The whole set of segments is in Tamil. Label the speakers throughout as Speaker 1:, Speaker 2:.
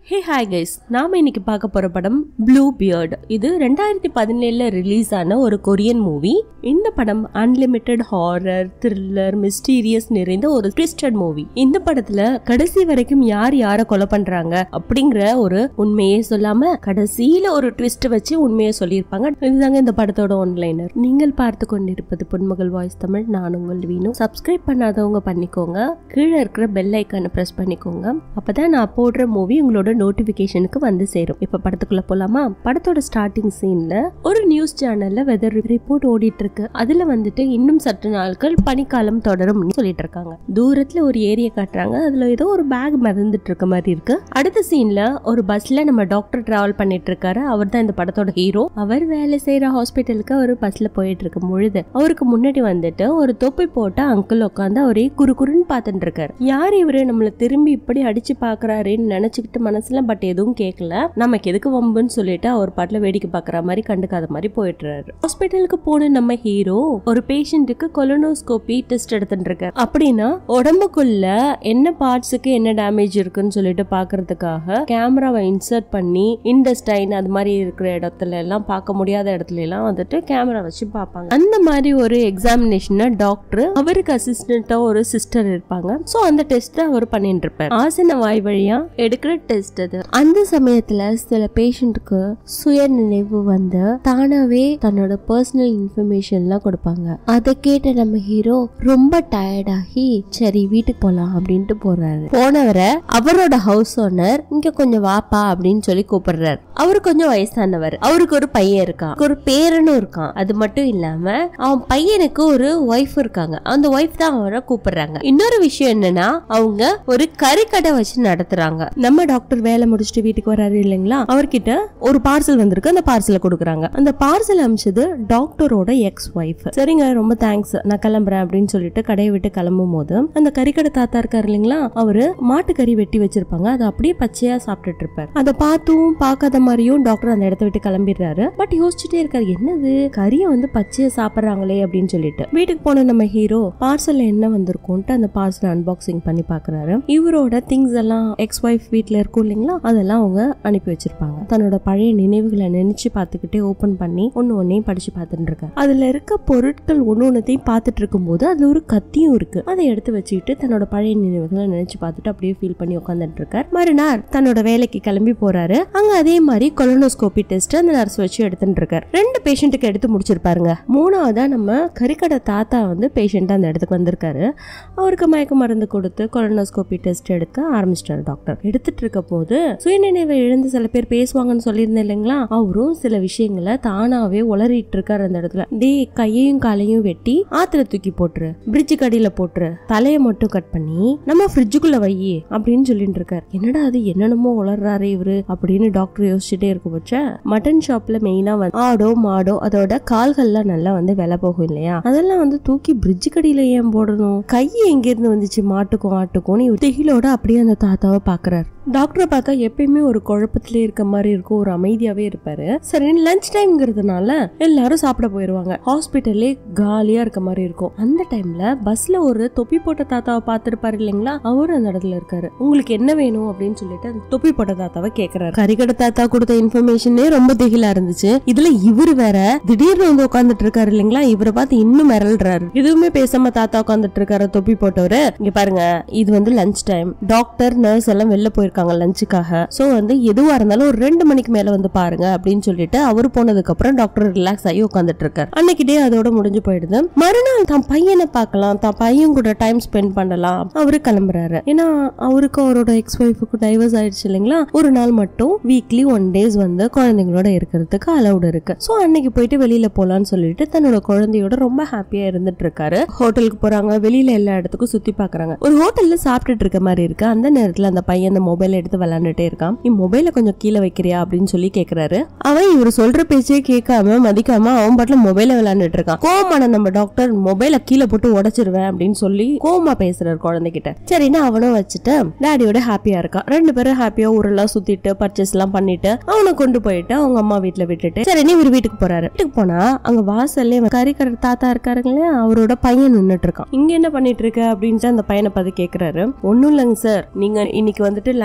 Speaker 1: ஹே ஹாய் கைஸ் நாம இன்னைக்கு பார்க்க போற படம் ப்ளூ பியர்ட் இது ரெண்டாயிரத்தி பதினேழுல ரிலீஸ் ஆன ஒரு கொரியன் மூவி இந்த படம் அன்லிமிட்டெட் ஹாரர் த்ரில்லர் மிஸ்டீரியஸ் நிறைந்த ஒரு ட்விஸ்டட் மூவி இந்த படத்துல கடைசி வரைக்கும் யார் யாரை கொலை பண்றாங்க அப்படிங்கிற ஒரு உண்மையே சொல்லாம கடைசியில ஒரு ட்விஸ்ட் வச்சு உண்மையை சொல்லியிருப்பாங்க இதுதாங்க இந்த படத்தோட ஒன்லைனர் நீங்கள் பார்த்து கொண்டிருப்பது பொன்மகள் வாய்ஸ் தமிழ் நான் உங்கள் வீணு சப்ஸ்கிரைப் பண்ணாதவங்க பண்ணிக்கோங்க கீழே இருக்கிற பெல் ஐக்கானை பிரஸ் பண்ணிக்கோங்க அப்பதான் நான் போடுற மூவி உங்களோட நோட்டிபிகேஷனுக்கு வந்து சேரும் இப்ப படத்துக்குள்ள போலாமா படத்தோட ஸ்டார்டிங் சீன்ல ஒரு நியூஸ் சேனல்ல வெதர் ரிப்போர்ட் ஓடிட்டு இருக்கு அதுல வந்துட்டு இன்னும் சற்று நாட்கள் பனிக்காலம் தொடரும்னு சொல்லிட்டு இருக்காங்க தூரத்துல ஒரு ஏரியா காட்டுறாங்க அதுல ஏதோ ஒரு பேக் மிதந்துட்டு இருக்க மாதிரி இருக்கு அடுத்த சீன்ல ஒரு பஸ்ல நம்ம டாக்டர் டிராவல் பண்ணிட்டு இருக்காரு அவர் தான் இந்த படத்தோட ஹீரோ அவர் வேலை செய்யற ஹாஸ்பிட்டலுக்கு அவர் பஸ்ல போயிட்டு இருக்கும் பொழுது அவருக்கு முன்னாடி வந்துட்டு ஒரு தொப்பி போட்ட அங்கிள் உட்காந்து அவரே குறு குறுன்னு பார்த்துட்டு இருக்காரு யார் இவரு நம்மள திரும்பி இப்படி அடிச்சு பாக்குறாருன்னு நினைச்சுக்கிட்டு மனசுல பட் எதுவும் கேட்கல நமக்கு எதுக்கு வம்புன்னு சொல்லிட்டு அவர் பாட்டுல வேடிக்கை பாக்குற மாதிரி கண்டுக்காத மாதிரி போயிட்டுறாரு ஹாஸ்பிட்டலுக்கு போன நம்ம ஹீரோ ஒரு பேஷண்ட்டுக்கு கொலனோஸ்கோபி டெஸ்ட் எடுத்துட்டு இருக்காரு அப்படின்னா உடம்புக்குள்ள என்ன பார்ட்ஸுக்கு என்ன டேமேஜ் இருக்குன்னு சொல்லிட்டு பாக்குறதுக்காக கேமராவை இன்சர்ட் பண்ணி இண்டஸ்டைன் அது மாதிரி இருக்கிற இடத்துல எல்லாம் பார்க்க முடியாத இடத்துல எல்லாம் வந்துட்டு கேமரா வச்சு பார்ப்பாங்க அந்த மாதிரி ஒரு எக்ஸாமினேஷனை டாக்டர் அவருக்கு அசிஸ்டண்டா ஒரு சிஸ்டர் இருப்பாங்க சோ அந்த டெஸ்ட் அவர் பண்ணிட்டு இருப்பார் ஆசன வாய் வழியா எடுக்கிற டெஸ்ட் அது அந்த சமயத்துல சில பேஷண்ட்டுக்கு சுய நினைவு வந்து தானாவே தன்னோட பர்சனல் இன்ஃபர்மேஷன்லாம் கொடுப்பாங்க அதை கேட்ட நம்ம ஹீரோ ரொம்ப டயர்ட் ஆகி சரி வீட்டுக்கு போலாம் அப்படின்ட்டு போறாரு போனவரை அவரோட ஹவுஸ் ஓனர் இங்க கொஞ்சம் வாப்பா அப்படின்னு சொல்லி கூப்பிடுறாரு அவரு கொஞ்சம் வயசானவர் அவருக்கு ஒரு பையன் இருக்கான் அவருக்கு ஒரு பேரனும் இருக்கான் அது மட்டும் இல்லாம அவன் பையனுக்கு ஒரு ஒய்ஃப் இருக்காங்க அந்த ஒய்ஃப் தான் அவரை கூப்பிடுறாங்க இன்னொரு விஷயம் என்னன்னா அவங்க ஒரு கறிக்கடை வச்சு நடத்துறாங்க நம்ம டாக்டர் வேலை முடிச்சுட்டு வீட்டுக்கு வராரு இல்லைங்களா அவர்கிட்ட ஒரு பார்சல் வந்திருக்கு அந்த பார்சலை கொடுக்குறாங்க அந்த பார்சல் அமிச்சது டாக்டரோட எக்ஸ் ஒய்ஃப் சரிங்க ரொம்ப தேங்க்ஸ் நான் கிளம்புறேன் அப்படின்னு சொல்லிட்டு கடையை விட்டு கிளம்பும் போது அந்த கறிக்கடை தாத்தா இருக்காரு இல்லைங்களா அவரு மாட்டுக்கறி வெட்டி வச்சிருப்பாங்க அதை அப்படியே பச்சையா சாப்பிட்டுட்டு இருப்பாரு அதை பார்த்தும் பார்க்காத மாதிரியும் டாக்டர் அந்த இடத்த விட்டு கிளம்பிடுறாரு பட் யோசிச்சுட்டே இருக்காரு என்னது கறியை வந்து பச்சையா சாப்பிடுறாங்களே அப்படின்னு சொல்லிட்டு வீட்டுக்கு போன நம்ம ஹீரோ பார்சல்ல என்ன வந்திருக்கும்ட்டு அந்த பார்சல் அன்பாக்சிங் பண்ணி பாக்குறாரு இவரோட திங்ஸ் எல்லாம் எக்ஸ் ஒய்ஃப் வீட்ல இருக்கும் இல்லைங்களா அதெல்லாம் அவங்க அனுப்பி வச்சிருப்பாங்க தன்னோட பழைய நினைவுகளை நினைச்சு பார்த்துக்கிட்டே ஓபன் பண்ணி ஒன்னு ஒன்னையும் படிச்சு பார்த்துட்டு இருக்காரு அதுல இருக்க பொருட்கள் ஒன்னு ஒன்னத்தையும் பார்த்துட்டு இருக்கும்போது அதுல ஒரு கத்தியும் இருக்கு அதை எடுத்து வச்சுக்கிட்டு தன்னோட பழைய நினைவுகளை நினைச்சு பார்த்துட்டு அப்படியே ஃபீல் பண்ணி உட்காந்துட்டு இருக்காரு மறுநாள் தன்னோட வேலைக்கு கிளம்பி போறாரு அங்க அதே மாதிரி கொலனோஸ்கோபி டெஸ்ட் அந்த நர்ஸ் வச்சு எடுத்துட்டு இருக்காரு ரெண்டு பேஷண்ட்டுக்கு எடுத்து முடிச்சிருப்பாருங்க மூணாவதா நம்ம கறிக்கடை தாத்தா வந்து பேஷண்ட் அந்த இடத்துக்கு வந்திருக்காரு அவருக்கு மயக்க மருந்து கொடுத்து கொலனோஸ்கோபி டெஸ்ட் எடுக்க ஆரம்பிச்சிட்டாரு டாக்டர் எடுத்துட்டு இருக்க போது சுயநினைவை இழந்து சில பேர் பேசுவாங்கன்னு சொல்லியிருந்தேன் இல்லைங்களா அவரும் சில விஷயங்களை தானாவே உளறிட்டு இருக்காரு அந்த இடத்துல டே கையையும் காலையும் வெட்டி ஆத்துல தூக்கி போட்டுரு பிரிட்ஜு கடியில போட்டுரு தலையை மட்டும் கட் பண்ணி நம்ம ஃப்ரிட்ஜுக்குள்ள வை அப்படின்னு சொல்லிட்டு இருக்காரு என்னடா அது என்னென்னமோ உளர்றாரு இவரு அப்படின்னு டாக்டர் யோசிச்சுட்டே இருக்க பட்ச மட்டன் ஷாப்ல மெயினா வந்து ஆடோ மாடோ அதோட கால்கள்லாம் நல்லா வந்து விலை போகும் இல்லையா அதெல்லாம் வந்து தூக்கி பிரிட்ஜு கடியில ஏன் போடணும் கை எங்க இருந்து வந்துச்சு மாட்டுக்கும் ஆட்டுக்கும் இவர் திகிலோட அப்படியே அந்த தாத்தாவை பாக்குறாரு டாக்டரை பார்த்தா எப்பயுமே ஒரு குழப்பத்திலே இருக்க மாதிரி இருக்கும் ஒரு அமைதியாவே இருப்பாரு சரி லஞ்ச் டைம்ங்கிறதுனால எல்லாரும் சாப்பிட போயிருவாங்க ஹாஸ்பிட்டல்லே காலியா இருக்க மாதிரி இருக்கும் அந்த டைம்ல பஸ்ல ஒரு தொப்பி போட்ட தாத்தாவை பார்த்திருப்பாரு இல்லைங்களா அவரு அந்த இடத்துல இருக்காரு உங்களுக்கு என்ன வேணும் அப்படின்னு சொல்லிட்டு அந்த தொப்பி போட்ட தாத்தாவை கேக்குறாரு கறிக்கடை தாத்தா கொடுத்த இன்ஃபர்மேஷனே ரொம்ப திகிலா இருந்துச்சு இதுல இவரு வேற திடீர்னு வந்து உட்காந்துட்டு இருக்காரு இல்லைங்களா இவரை பார்த்து இன்னும் மிரள்றாரு எதுவுமே பேசாம தாத்தா உட்காந்துட்டு இருக்காரு தொப்பி போட்டவரு இங்க பாருங்க இது வந்து லஞ்ச் டைம் டாக்டர் நர்ஸ் எல்லாம் வெளில போயிருக்காங்க லஞ்சுக்காக சோ வந்து எதுவா இருந்தாலும் ஒரு ரெண்டு மணிக்கு மேல வந்து பாருங்க அப்படின்னு சொல்லிட்டு அவர் போனதுக்கு அப்புறம் டாக்டர் ரிலாக்ஸ் ஆகி உட்காந்துட்டு இருக்காரு அன்னைக்கு டே அதோட முடிஞ்சு போயிடுது மறுநாள் தான் பையனை பார்க்கலாம் தான் பையன் கூட டைம் ஸ்பெண்ட் பண்ணலாம் அவரு கிளம்புறாரு ஏன்னா அவருக்கு அவரோட எக்ஸ் ஒய்ஃபுக்கு டைவர்ஸ் ஆயிடுச்சு இல்லைங்களா ஒரு நாள் மட்டும் வீக்லி ஒன் டேஸ் வந்து குழந்தைங்களோட இருக்கிறதுக்கு அலௌட் இருக்கு சோ அன்னைக்கு போயிட்டு வெளியில போலான்னு சொல்லிட்டு தன்னோட குழந்தையோட ரொம்ப ஹாப்பியா இருந்துட்டு இருக்காரு ஹோட்டலுக்கு போறாங்க வெளியில எல்லா இடத்துக்கும் சுத்தி பாக்குறாங்க ஒரு ஹோட்டல்ல சாப்பிட்டுட்டு இருக்க மாதிரி இருக்கு அந்த நேரத்துல அந்த பையன் அந்த மொபைல் எடுத்து விளையாண்டுட்டே இருக்கான் நீ மொபைல கொஞ்சம் கீழே வைக்கிறியா அப்படின்னு சொல்லி கேக்குறாரு அவன் இவர் சொல்ற பேச்சே கேட்காம மதிக்காம அவன் பாட்டுல மொபைல விளையாண்டுட்டு இருக்கான் கோமான நம்ம டாக்டர் மொபைல கீழே போட்டு உடைச்சிருவேன் அப்படின்னு சொல்லி கோமா பேசுறாரு குழந்தைகிட்ட சரின்னு அவனும் வச்சுட்டு டாடியோட ஹாப்பியா இருக்கான் ரெண்டு பேரும் ஹாப்பியா ஊரெல்லாம் சுத்திட்டு பர்ச்சேஸ் எல்லாம் பண்ணிட்டு அவனை கொண்டு போயிட்டு அவங்க அம்மா வீட்டுல விட்டுட்டு சரின்னு இவர் வீட்டுக்கு போறாரு வீட்டுக்கு போனா அங்க வாசல்லே கறிக்கடை தாத்தா இருக்காருங்களே அவரோட பையன் நின்னுட்டு இருக்கான் இங்க என்ன பண்ணிட்டு இருக்க அப்படின்ட்டு அந்த பையனை பார்த்து கேக்குறாரு ஒண்ணும் இல்லைங்க சார் நீங்க இன்னைக்கு வந்துட்டு லஞ்ச்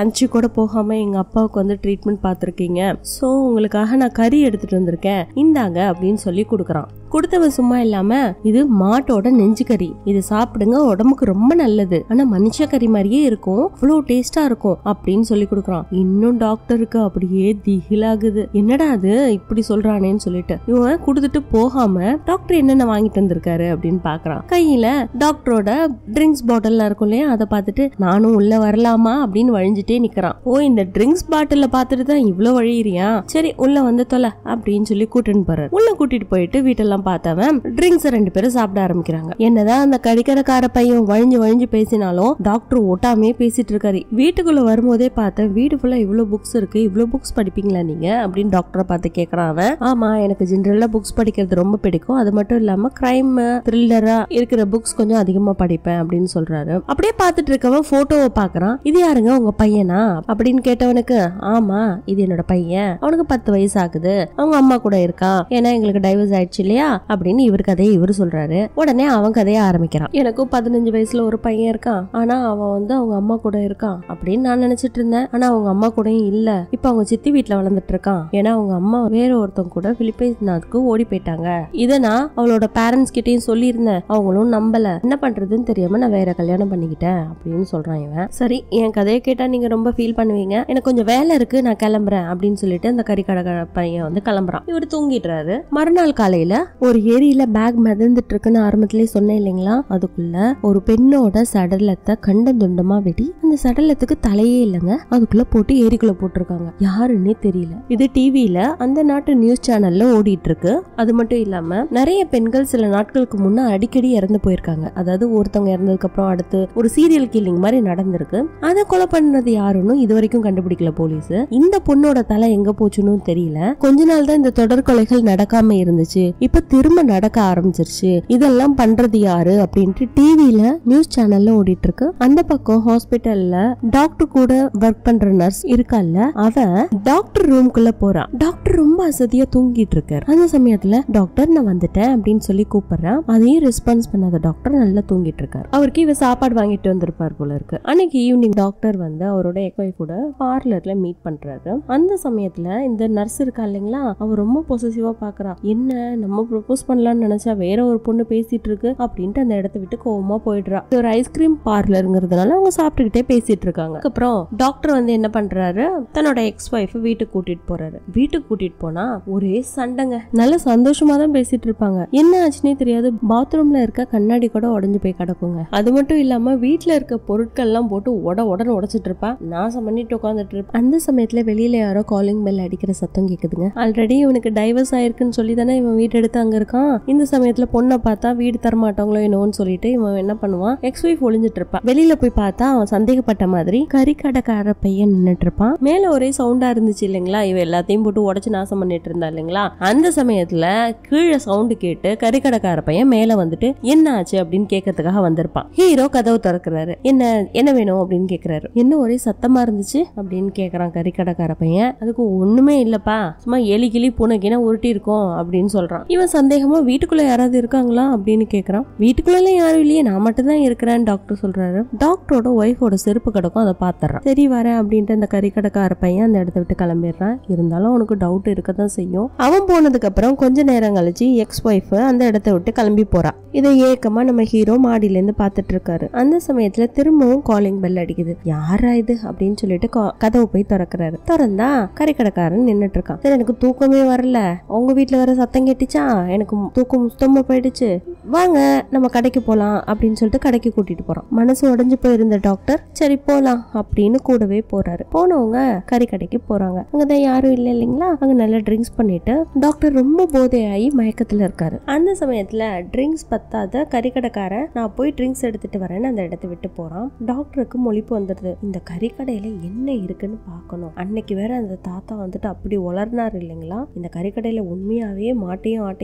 Speaker 1: லஞ்சு கூட போகாம எங்க அப்பாவுக்கு வந்து ட்ரீட்மெண்ட் பார்த்துருக்கீங்க ஸோ உங்களுக்காக நான் கறி எடுத்துட்டு வந்திருக்கேன் இந்தாங்க அப்படின்னு சொல்லி கொடுக்குறான் கொடுத்தவன் சும்மா இல்லாம இது மாட்டோட நெஞ்சு கறி இது சாப்பிடுங்க உடம்புக்கு ரொம்ப நல்லது ஆனா மனுஷ கறி மாதிரியே இருக்கும் இவ்வளோ டேஸ்டா இருக்கும் அப்படின்னு சொல்லி கொடுக்குறான் இன்னும் டாக்டருக்கு அப்படியே திகிலாகுது என்னடா அது இப்படி சொல்றானேன்னு சொல்லிட்டு இவன் கொடுத்துட்டு போகாம டாக்டர் என்னென்ன வாங்கிட்டு வந்திருக்காரு அப்படின்னு பாக்குறான் கையில டாக்டரோட ட்ரிங்க்ஸ் பாட்டில்லாம் இருக்கும் இல்லையா அதை பார்த்துட்டு நானும் உள்ள வரலாமா அப்படின்னு வழிஞ்சிட்டே நிக்கிறான் ஓ இந்த ட்ரிங்க்ஸ் பாட்டில பார்த்துட்டு தான் இவ்வளவு வழியிறியா சரி உள்ள வந்து தொலை அப்படின்னு சொல்லி கூட்டிட்டு போறாரு உள்ள கூட்டிட்டு போயிட்டு வீட்டெல்லாம் பார்த்தவன் ட்ரிங்க்ஸ் ரெண்டு பேரும் சாப்பிட ஆரம்பிக்கிறாங்க என்னதான் அந்த கடிக்கடைக்கார பையன் வழிஞ்சு வழிஞ்சு பேசினாலும் டாக்டர் ஓட்டாமே பேசிட்டு இருக்காரு வீட்டுக்குள்ள வரும்போதே பார்த்தேன் வீடு ஃபுல்லா இவ்வளவு புக்ஸ் இருக்கு இவ்வளவு புக்ஸ் படிப்பீங்களா நீங்க அப்படின்னு டாக்டரை பார்த்து கேக்குறான் அவன் ஆமா எனக்கு ஜென்ரலா புக்ஸ் படிக்கிறது ரொம்ப பிடிக்கும் அது மட்டும் இல்லாம கிரைம் த்ரில்லரா இருக்கிற புக்ஸ் கொஞ்சம் அதிகமா படிப்பேன் அப்படின்னு சொல்றாரு அப்படியே பார்த்துட்டு இருக்கவன் போட்டோவை பாக்குறான் இது யாருங்க உங்க பையனா அப்படின்னு கேட்டவனுக்கு ஆமா இது என்னோட பையன் அவனுக்கு பத்து வயசு ஆகுது அவங்க அம்மா கூட இருக்கான் ஏன்னா எங்களுக்கு டைவர்ஸ் ஆயிடுச்சு இல்லையா அப்படின்னு இவர் கதையை இவர் சொல்றாரு உடனே அவன் கதையை ஆரம்பிக்கிறான் எனக்கும் பதினஞ்சு வயசுல ஒரு பையன் இருக்கான் ஆனா அவன் வந்து அவங்க அம்மா கூட இருக்கான் அப்படின்னு நான் நினைச்சிட்டு இருந்தேன் ஆனா அவங்க அம்மா கூடயும் இல்ல இப்ப அவங்க சித்தி வீட்ல வளர்ந்துட்டு இருக்கான் ஏன்னா அவங்க அம்மா வேற ஒருத்தவங்க கூட பிலிப்பைன்ஸ் நாட்டுக்கு ஓடி போயிட்டாங்க இதை நான் அவளோட பேரண்ட்ஸ் கிட்டயும் சொல்லியிருந்தேன் அவங்களும் நம்பல என்ன பண்றதுன்னு தெரியாம நான் வேற கல்யாணம் பண்ணிக்கிட்டேன் அப்படின்னு சொல்றான் இவன் சரி என் கதையை கேட்டா நீங்க ரொம்ப ஃபீல் பண்ணுவீங்க எனக்கு கொஞ்சம் வேலை இருக்கு நான் கிளம்புறேன் அப்படின்னு சொல்லிட்டு அந்த கறிக்கடை பையன் வந்து கிளம்புறான் இவர் தூங்கிடுறாரு மறுநாள் காலையில ஒரு ஏரியில பேக் மிதந்துட்டு இருக்குன்னு ஆரம்பத்திலே சொன்னேன் இல்லைங்களா அதுக்குள்ள ஒரு பெண்ணோட சடலத்தை கண்ட துண்டமா வெட்டி அந்த சடலத்துக்கு தலையே இல்லைங்க அதுக்குள்ள போட்டு ஏரிக்குள்ள போட்டிருக்காங்க யாருன்னே தெரியல இது டிவில அந்த நாட்டு நியூஸ் சேனல்ல ஓடிட்டு இருக்கு அது மட்டும் இல்லாம நிறைய பெண்கள் சில நாட்களுக்கு முன்ன அடிக்கடி இறந்து போயிருக்காங்க அதாவது ஒருத்தவங்க இறந்ததுக்கு அப்புறம் அடுத்து ஒரு சீரியல் கில்லிங் மாதிரி நடந்திருக்கு அதை கொலை பண்ணது யாருன்னு இது வரைக்கும் கண்டுபிடிக்கல போலீஸ் இந்த பொண்ணோட தலை எங்க போச்சுன்னு தெரியல கொஞ்ச நாள் தான் இந்த தொடர் கொலைகள் நடக்காம இருந்துச்சு இப்ப திரும்ப நடக்க ஆரம்பிச்சிருச்சு இதெல்லாம் பண்றது யாரு அப்படின்ட்டு டிவில நியூஸ் சேனல்ல ஓடிட்டு இருக்கு அந்த பக்கம் ஹாஸ்பிட்டல்ல டாக்டர் கூட ஒர்க் பண்ற நர்ஸ் இருக்கால்ல அவ டாக்டர் ரூம்குள்ள போறா டாக்டர் ரொம்ப அசதியா தூங்கிட்டு இருக்காரு அந்த சமயத்துல டாக்டர் நான் வந்துட்டேன் அப்படின்னு சொல்லி கூப்பிடுறான் அதையும் ரெஸ்பான்ஸ் பண்ணாத டாக்டர் நல்லா தூங்கிட்டு இருக்காரு அவருக்கு இவ சாப்பாடு வாங்கிட்டு வந்திருப்பார் போல இருக்கு அன்னைக்கு ஈவினிங் டாக்டர் வந்து அவரோட எக்வை கூட பார்லர்ல மீட் பண்றாரு அந்த சமயத்துல இந்த நர்ஸ் இருக்கா இல்லைங்களா அவ ரொம்ப பொசசிவா பாக்குறா என்ன நம்ம ப்ரொபோஸ் பண்ணலாம்னு நினைச்சா வேற ஒரு பொண்ணு பேசிட்டு இருக்கு அப்படின்ட்டு அந்த இடத்த விட்டு கோவமா போயிடுறா இது ஒரு ஐஸ்கிரீம் பார்லருங்கிறதுனால அவங்க சாப்பிட்டுக்கிட்டே பேசிட்டு இருக்காங்க அப்புறம் டாக்டர் வந்து என்ன பண்றாரு தன்னோட எக்ஸ் ஒய்ஃப் வீட்டுக்கு கூட்டிட்டு போறாரு வீட்டுக்கு கூட்டிட்டு போனா ஒரே சண்டைங்க நல்ல சந்தோஷமா தான் பேசிட்டு இருப்பாங்க என்ன ஆச்சுன்னே தெரியாது பாத்ரூம்ல இருக்க கண்ணாடி கூட உடைஞ்சு போய் கிடக்குங்க அது மட்டும் இல்லாம வீட்ல இருக்க பொருட்கள் எல்லாம் போட்டு உட உடனே உடைச்சிட்டு இருப்பா நாசம் பண்ணிட்டு உட்காந்துட்டு இருப்பா அந்த சமயத்துல வெளியில யாரோ காலிங் பெல் அடிக்கிற சத்தம் கேக்குதுங்க ஆல்ரெடி இவனுக்கு டைவர்ஸ் ஆயிருக்குன்னு சொல்லி தானே இவன் வீடு எடுத்து அங்க இருக்கான் இந்த சமயத்துல பொண்ணை பார்த்தா வீடு தர மாட்டாங்களோ என்னவோன்னு சொல்லிட்டு இவன் என்ன பண்ணுவான் எக்ஸ் ஒய்ஃப் ஒளிஞ்சிட்டு இருப்பான் வெளியில போய் பார்த்தா அவன் சந்தேகப்பட்ட மாதிரி கறிக்கடைக்கார பையன் நின்னுட்டு இருப்பான் மேல ஒரே சவுண்டா இருந்துச்சு இல்லைங்களா இவ எல்லாத்தையும் போட்டு உடைச்சு நாசம் பண்ணிட்டு இருந்தா இல்லைங்களா அந்த சமயத்துல கீழே சவுண்டு கேட்டு கறிக்கடைக்கார பையன் மேல வந்துட்டு என்ன ஆச்சு அப்படின்னு கேட்கறதுக்காக வந்திருப்பான் ஹீரோ கதவு திறக்கிறாரு என்ன என்ன வேணும் அப்படின்னு கேக்குறாரு என்ன ஒரே சத்தமா இருந்துச்சு அப்படின்னு கேக்குறான் கறிக்கடைக்கார பையன் அதுக்கு ஒண்ணுமே இல்லப்பா சும்மா எலி கிளி பூனைக்கினா உருட்டி இருக்கும் அப்படின்னு சொல்றான் இவன் சந்தேகமா வீட்டுக்குள்ள யாராவது இருக்காங்களா அப்படின்னு கேக்குறான் வீட்டுக்குள்ள யாரும் இல்லையே நான் மட்டும் தான் இருக்கிறேன் டாக்டர் சொல்றாரு டாக்டரோட ஒய்ஃபோட செருப்பு கிடக்கும் அதை பாத்துறான் சரி வரேன் அப்படின்ட்டு அந்த கறிக்கடைக்கார பையன் அந்த இடத்த விட்டு கிளம்பிடுறான் இருந்தாலும் அவனுக்கு டவுட் இருக்க தான் செய்யும் அவன் போனதுக்கு அப்புறம் கொஞ்ச நேரம் கழிச்சு எக்ஸ் ஒய்ஃப் அந்த இடத்த விட்டு கிளம்பி போறா இதை ஏக்கமா நம்ம ஹீரோ மாடியில இருந்து பாத்துட்டு இருக்காரு அந்த சமயத்துல திரும்பவும் காலிங் பெல் அடிக்குது யாரா இது அப்படின்னு சொல்லிட்டு கா- கதவு போய் திறக்கிறாரு திறந்தா கறிக்கடைக்காரன் நின்னுட்டு இருக்கான் சரி எனக்கு தூக்கமே வரல உங்க வீட்ல வர சத்தம் கேட்டுச்சா எனக்கு தூக்கம் சுத்தமா போயிடுச்சு வாங்க நம்ம கடைக்கு போலாம் அப்படின்னு சொல்லிட்டு கடைக்கு கூட்டிட்டு போறோம் மனசு உடைஞ்சு போயிருந்த டாக்டர் சரி போலாம் அப்படின்னு கூடவே போறாரு போனவங்க கறி கடைக்கு போறாங்க அங்கதான் யாரும் இல்ல இல்லைங்களா அங்க நல்லா ட்ரிங்க்ஸ் பண்ணிட்டு டாக்டர் ரொம்ப போதையாகி மயக்கத்துல இருக்காரு அந்த சமயத்துல ட்ரிங்க்ஸ் பத்தாத கறிக்கடைக்காரன் நான் போய் ட்ரிங்க்ஸ் எடுத்துட்டு வரேன்னு அந்த இடத்த விட்டு போறான் டாக்டருக்கு மொழிப்பு வந்துடுது இந்த கறிக்கடையில என்ன இருக்குன்னு பார்க்கணும் அன்னைக்கு வேற அந்த தாத்தா வந்துட்டு அப்படி உளர்னார் இல்லைங்களா இந்த கறிக்கடையில உண்மையாவே மாட்டையும் ஆட்டையும்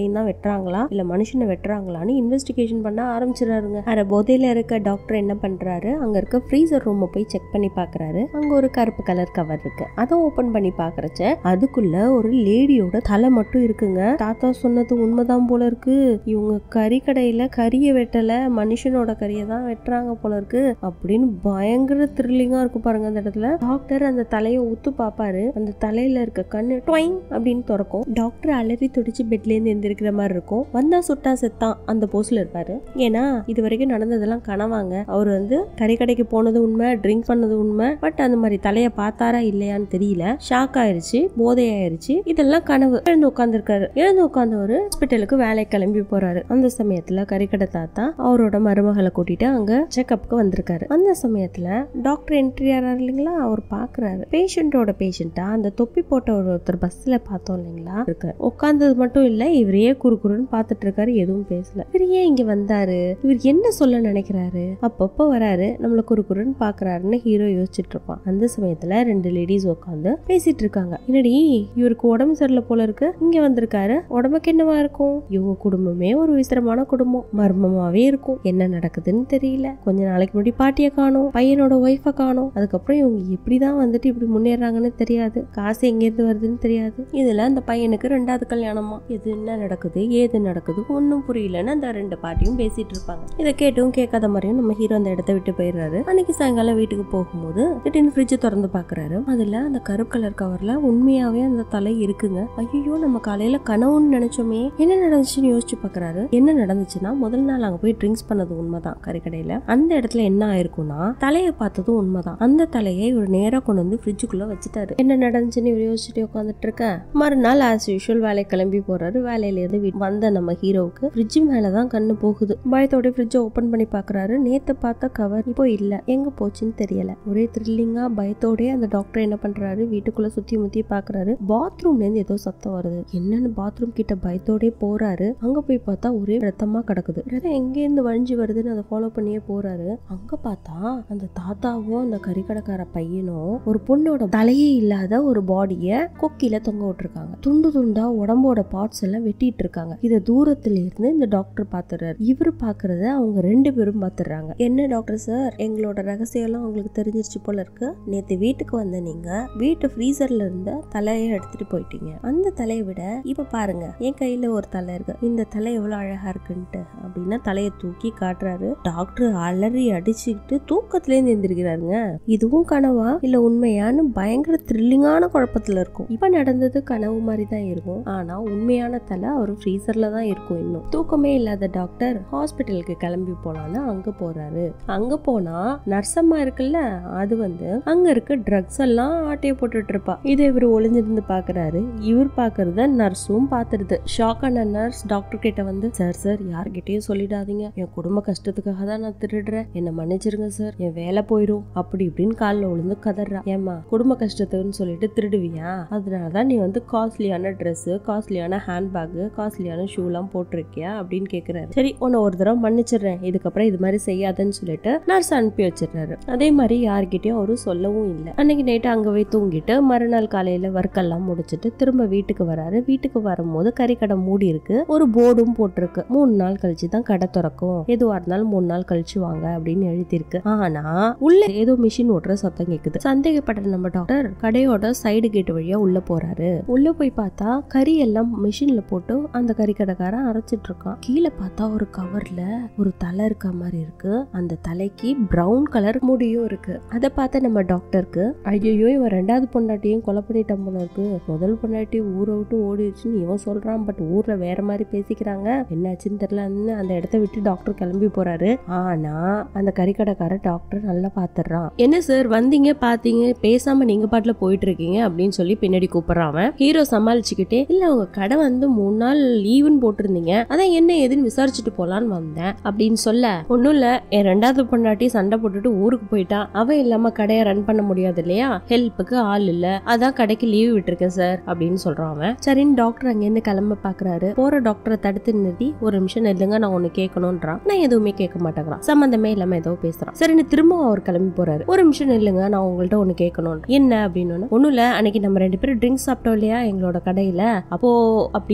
Speaker 1: தலையும் தான் வெட்டுறாங்களா இல்ல மனுஷனை வெட்டுறாங்களான்னு இன்வெஸ்டிகேஷன் பண்ண ஆரம்பிச்சிடறாருங்க அரை போதையில இருக்க டாக்டர் என்ன பண்றாரு அங்க இருக்க ஃப்ரீசர் ரூமை போய் செக் பண்ணி பாக்குறாரு அங்க ஒரு கருப்பு கலர் கவர் இருக்கு அதை ஓபன் பண்ணி பாக்குறச்ச அதுக்குள்ள ஒரு லேடியோட தலை மட்டும் இருக்குங்க தாத்தா சொன்னது உண்மைதான் போல இருக்கு இவங்க கறி கடையில கறியை வெட்டல மனுஷனோட கறியை தான் வெட்டுறாங்க போல இருக்கு அப்படின்னு பயங்கர த்ரில்லிங்கா இருக்கும் பாருங்க அந்த இடத்துல டாக்டர் அந்த தலையை உத்து பாப்பாரு அந்த தலையில இருக்க கண்ணு டொயிங் அப்படின்னு திறக்கும் டாக்டர் அலறி துடிச்சு பெட்ல இருந்து எந்திரிக்கிற மாதிரி இருக்கும் வந்தா சுட்டா செத்தான் அந்த போஸ்ல இருப்பாரு ஏன்னா இது வரைக்கும் நடந்ததெல்லாம் கனவாங்க அவர் வந்து கறி கடைக்கு போனது உண்மை ட்ரிங்க் பண்ணது உண்மை பட் அந்த மாதிரி தலையை பார்த்தாரா இல்லையான்னு தெரியல ஷாக் ஆயிருச்சு போதை ஆயிருச்சு இதெல்லாம் கனவு எழுந்து உட்காந்துருக்காரு எழுந்து உட்காந்தவர் ஹாஸ்பிட்டலுக்கு வேலைக்கு கிளம்பி போறாரு அந்த சமயத்துல கறிக்கடை தாத்தா அவரோட மருமகளை கூட்டிட்டு அங்க செக்அப்க்கு வந்திருக்காரு அந்த சமயத்துல டாக்டர் என்ட்ரி ஆறாரு இல்லைங்களா அவர் பாக்குறாரு பேஷண்டோட பேஷண்டா அந்த தொப்பி போட்ட ஒரு ஒருத்தர் பஸ்ல பார்த்தோம் இல்லைங்களா இருக்காரு உட்கார்ந்தது மட்டும் இல்ல இவரையே குறுகுறுன்னு பார்த்துட்டு இருக்காரு எதுவும் பேசல இவர் ஏன் இங்க வந்தாரு இவர் என்ன சொல்ல நினைக்கிறாரு அப்பப்போ வராரு நம்மள குறுகுறுன்னு பாக்குறாருன்னு ஹீரோ யோசிச்சுட்டு இருப்பான் அந்த சமயத்துல ரெண்டு லேடிஸ் உட்காந்து பேசிட்டு இருக்காங்க என்னடி இவருக்கு உடம்பு சரியில்லை போல இருக்கு இங்க வந்திருக்காரு உடம்புக்கு என்னவா இருக்கும் இவங்க குடும்பமே ஒரு விசிரமான குடும்பம் மர்மமாவே இருக்கும் என்ன நடக்குதுன்னு தெரியல கொஞ்ச நாளைக்கு முன்னாடி பாட்டியை காணும் பையனோட ஒய்ஃபை காணும் அதுக்கப்புறம் இவங்க எப்படிதான் வந்துட்டு இப்படி முன்னேறாங்கன்னு தெரியாது காசு எங்க இருந்து வருதுன்னு தெரியாது இதுல அந்த பையனுக்கு ரெண்டாவது கல்யாணமா இது என்ன நடக்குது ஏது நடக்குது ஒன்னும் புரியலன்னு அந்த ரெண்டு பாட்டியும் பேசிட்டு இருப்பாங்க இதை கேட்டும் கேட்காத மாதிரியும் நம்ம ஹீரோ அந்த இடத்த விட்டு போயிடுறாரு அன்னைக்கு சாயங்காலம் வீட்டுக்கு போகும்போது திடீர்னு ஃப்ரிட்ஜ் திறந்து பாக்குறாரு அதுல அந்த கருப்பு கலர் கவர்ல உண்மையாவே அந்த தலை இருக்குங்க ஐயோ நம்ம காலையில கனவுன்னு நினைச்சோமே என்ன நடந்துச்சுன்னு யோசிச்சு பாக்குறாரு என்ன நடந்துச்சுன்னா முதல் நாள் அங்க போய் ட்ரிங்க்ஸ் பண்ணது உண்மைதான் கறிக்கடையில அந்த இடத்துல என்ன ஆயிருக்கும்னா தலையை பார்த்ததும் உண்மைதான் அந்த தலையை இவர் நேரா கொண்டு வந்து ஃப்ரிட்ஜுக்குள்ள வச்சுட்டாரு என்ன நடந்துச்சுன்னு இவர் யோசிச்சுட்டு உட்காந்துட்டு இருக்க மறுநாள் ஆஸ் யூஷுவல் வேலைக்கு கிளம்பி போறாரு வேலையில இருந்து வீட்டு வந்த நம்ம ஹீரோவுக்கு ஃப்ரிட்ஜ் மேலதான் கண்ணு போகுது பயத்தோட ஃப்ரிட்ஜை ஓபன் பண்ணி பாக்குறாரு நேத்து பார்த்த கவர் இப்போ இல்ல எங்க போச்சுன்னு தெரியல ஒரே த்ரில்லிங்கா பயத்தோட அந்த டாக்டர் என்ன பண்றாரு வீட்டுக்குள்ள சுத்தி முத்தி பாக்குறாரு பாத்ரூம்ல இருந்து ஏதோ சத்தம் வருது என்னன்னு பாத்ரூம் கிட்ட பயத்தோடே போறாரு அங்க போய் பார்த்தா ஒரே ரத்தமா கிடக்குது ரத்தம் எங்க இருந்து வழிஞ்சு வருதுன்னு அதை ஃபாலோ பண்ணியே போறாரு அங்க பார்த்தா அந்த தாத்தாவும் அந்த கறிக்கடைக்கார பையனும் ஒரு பொண்ணோட தலையே இல்லாத ஒரு பாடிய கொக்கில தொங்க விட்டுருக்காங்க துண்டு துண்டா உடம்போட பார்ட்ஸ் எல்லாம் வெட்டிட்டு இருக்காங்க இத தூரத்துல இருந்து இந்த டாக்டர் பாத்துறாரு இவர் பாக்குறத அவங்க ரெண்டு பேரும் பாத்துறாங்க என்ன டாக்டர் சார் எங்களோட ரகசியம் எல்லாம் உங்களுக்கு தெரிஞ்சிருச்சு போல இருக்கு நேத்து வீட்டுக்கு வந்த நீங்க வீட்டு ஃப்ரீசர்ல இருந்த தலையை எடுத்துட்டு போயிட்டீங்க அந்த தலையை விட இப்ப பாருங்க என் கையில ஒரு தலை இருக்கு இந்த தலை எவ்வளவு அழகா இருக்குன்ட்டு அப்படின்னா தலையை தூக்கி காட்டுறாரு டாக்டர் அலறி அடிச்சுக்கிட்டு தூக்கத்துல இருந்து எந்திரிக்கிறாருங்க இதுவும் கனவா இல்ல உண்மையான்னு பயங்கர த்ரில்லிங்கான குழப்பத்துல இருக்கும் இப்ப நடந்தது கனவு மாதிரி தான் இருக்கும் ஆனா உண்மையான தலை அவர் ஃப்ரீசர்ல தான் இருக்கும் இன்னும் தூக்கமே இல்லாத டாக்டர் ஹாஸ்பிட்டலுக்கு கிளம்பி போலான்னு அங்க போறாரு அங்க போனா நர்சம்மா இருக்குல்ல அது வந்து அங்க இருக்க ட்ரக்ஸ் எல்லாம் ஆட்டைய போட்டுட்டு இருப்பா இதை இவர் ஒளிஞ்சிருந்து பாக்குறாரு இவர் பாக்குறத நர்ஸும் பாத்துருது ஷாக் ஆன நர்ஸ் டாக்டர் கிட்ட வந்து சார் சார் யார்கிட்டயும் சொல்லிடாதீங்க என் குடும்ப கஷ்டத்துக்காக தான் நான் திருடுறேன் என்ன மன்னிச்சிருங்க சார் என் வேலை போயிடும் அப்படி இப்படின்னு காலில் விழுந்து கதறா ஏமா குடும்ப கஷ்டத்துக்குன்னு சொல்லிட்டு திருடுவியா அதனாலதான் நீ வந்து காஸ்ட்லியான ட்ரெஸ் காஸ்ட்லியான ஹேண்ட்பேக் காஸ்ட்லியான ஷூலாம் போட்டிருக்கியா அப்படின்னு கேக்குறாரு சரி உன்னை ஒரு தடவை மன்னிச்சிடுறேன் இதுக்கப்புறம் இது மாதிரி செய்யாதுன்னு சொல்லிட்டு நர்ஸ் அனுப்பி வச்சிடுறாரு அதே மாதிரி யார்கிட்டயும் அவரு சொல்லவும் இல்லை அன்னைக்கு நைட்டு அங்கவே தூங்கிட்டு மறுநாள் காலையில ஒர்க் எல்லாம் முடிச்சிட்டு திரும்ப வீட்டுக்கு வராரு வீட்டுக்கு வரும்போது கறிக்கடை மூடி இருக்கு ஒரு போர்டும் போட்டிருக்கு மூணு நாள் கழிச்சு தான் கடை திறக்கும் எதுவா இருந்தாலும் மூணு நாள் கழிச்சு வாங்க அப்படின்னு எழுதியிருக்கு ஆனா உள்ள ஏதோ மிஷின் ஓட்டுற சத்தம் கேக்குது சந்தேகப்பட்ட நம்ம டாக்டர் கடையோட சைடு கேட் வழியா உள்ள போறாரு உள்ள போய் பார்த்தா கறி எல்லாம் மிஷின்ல போட்டு அந்த கறி கடைக்காரன் அரைச்சிட்டு இருக்கான் கீழே பார்த்தா ஒரு கவர்ல ஒரு தலை இருக்க மாதிரி இருக்கு அந்த தலைக்கு பிரவுன் கலர் முடியும் இருக்கு அதை பார்த்த நம்ம டாக்டருக்கு ஐயோ இவன் ரெண்டாவது பொண்டாட்டியும் கொலை பண்ணிட்டான் போல இருக்கு முதல் பொண்டாட்டி ஊரை விட்டு ஓடிடுச்சுன்னு இவன் சொல்றான் பட் ஊர்ல வேற மாதிரி பேசிக்கிறாங்க என்னாச்சுன்னு தெரியலன்னு அந்த இடத்த விட்டு டாக்டர் கிளம்பி போறாரு ஆனா அந்த கறிக்கடைக்கார டாக்டர் நல்லா பாத்துறான் என்ன சார் வந்தீங்க பாத்தீங்க பேசாம நீங்க பாட்டுல போயிட்டு இருக்கீங்க அப்படின்னு சொல்லி பின்னாடி கூப்பிடுறான் அவன் ஹீரோ சமாளிச்சுக்கிட்டே இல்ல உங்க கடை வந்து மூணு நாள் லீவுன்னு போட்டிருந்தீங்க அதான் என்ன ஏதுன்னு விசாரிச்சுட்டு போலான்னு வந்தேன் அப்படின்னு சொல்ல ஒண்ணும் இல்ல என் ரெண்டாவது பொண்டாட்டி சண்டை போட்டுட்டு ஊருக்கு போயிட்டா அவன் இல்லாம கடையை ரன் பண்ண முடியாது இல்லையா ஹெல்ப்புக்கு ஆள் இல்ல அதான் கடைக்கு லீவ் விட்டுருக்கேன் சார் அப்படின்னு சொல்றான் அவன் சரின்னு டாக்டர் அங்கேருந்து கிளம்ப பாக்குறாரு போற டாக்டரை தடுத்து நிறுத்தி ஒரு நிமிஷம் நில்லுங்க நான் ஒண்ணு கேட்கணும்ன்றான் நான் எதுவுமே கேட்க மாட்டேங்கிறான் சம்பந்தமே இல்லாம ஏதோ பேசுறான் சரின்னு திரும்ப அவர் கிளம்பி போறாரு ஒரு நிமிஷம் நில்லுங்க நான் உங்கள்ட்ட ஒண்ணு கேட்கணும் என்ன அப்படின்னு ஒண்ணும் இல்ல அன்னைக்கு நம்ம ரெண்டு பேரும் ட்ரிங்க்ஸ் சாப்பிட்டோம் இல்லையா எங்களோட கடையில அப்போ அப்படின்னு கேட்க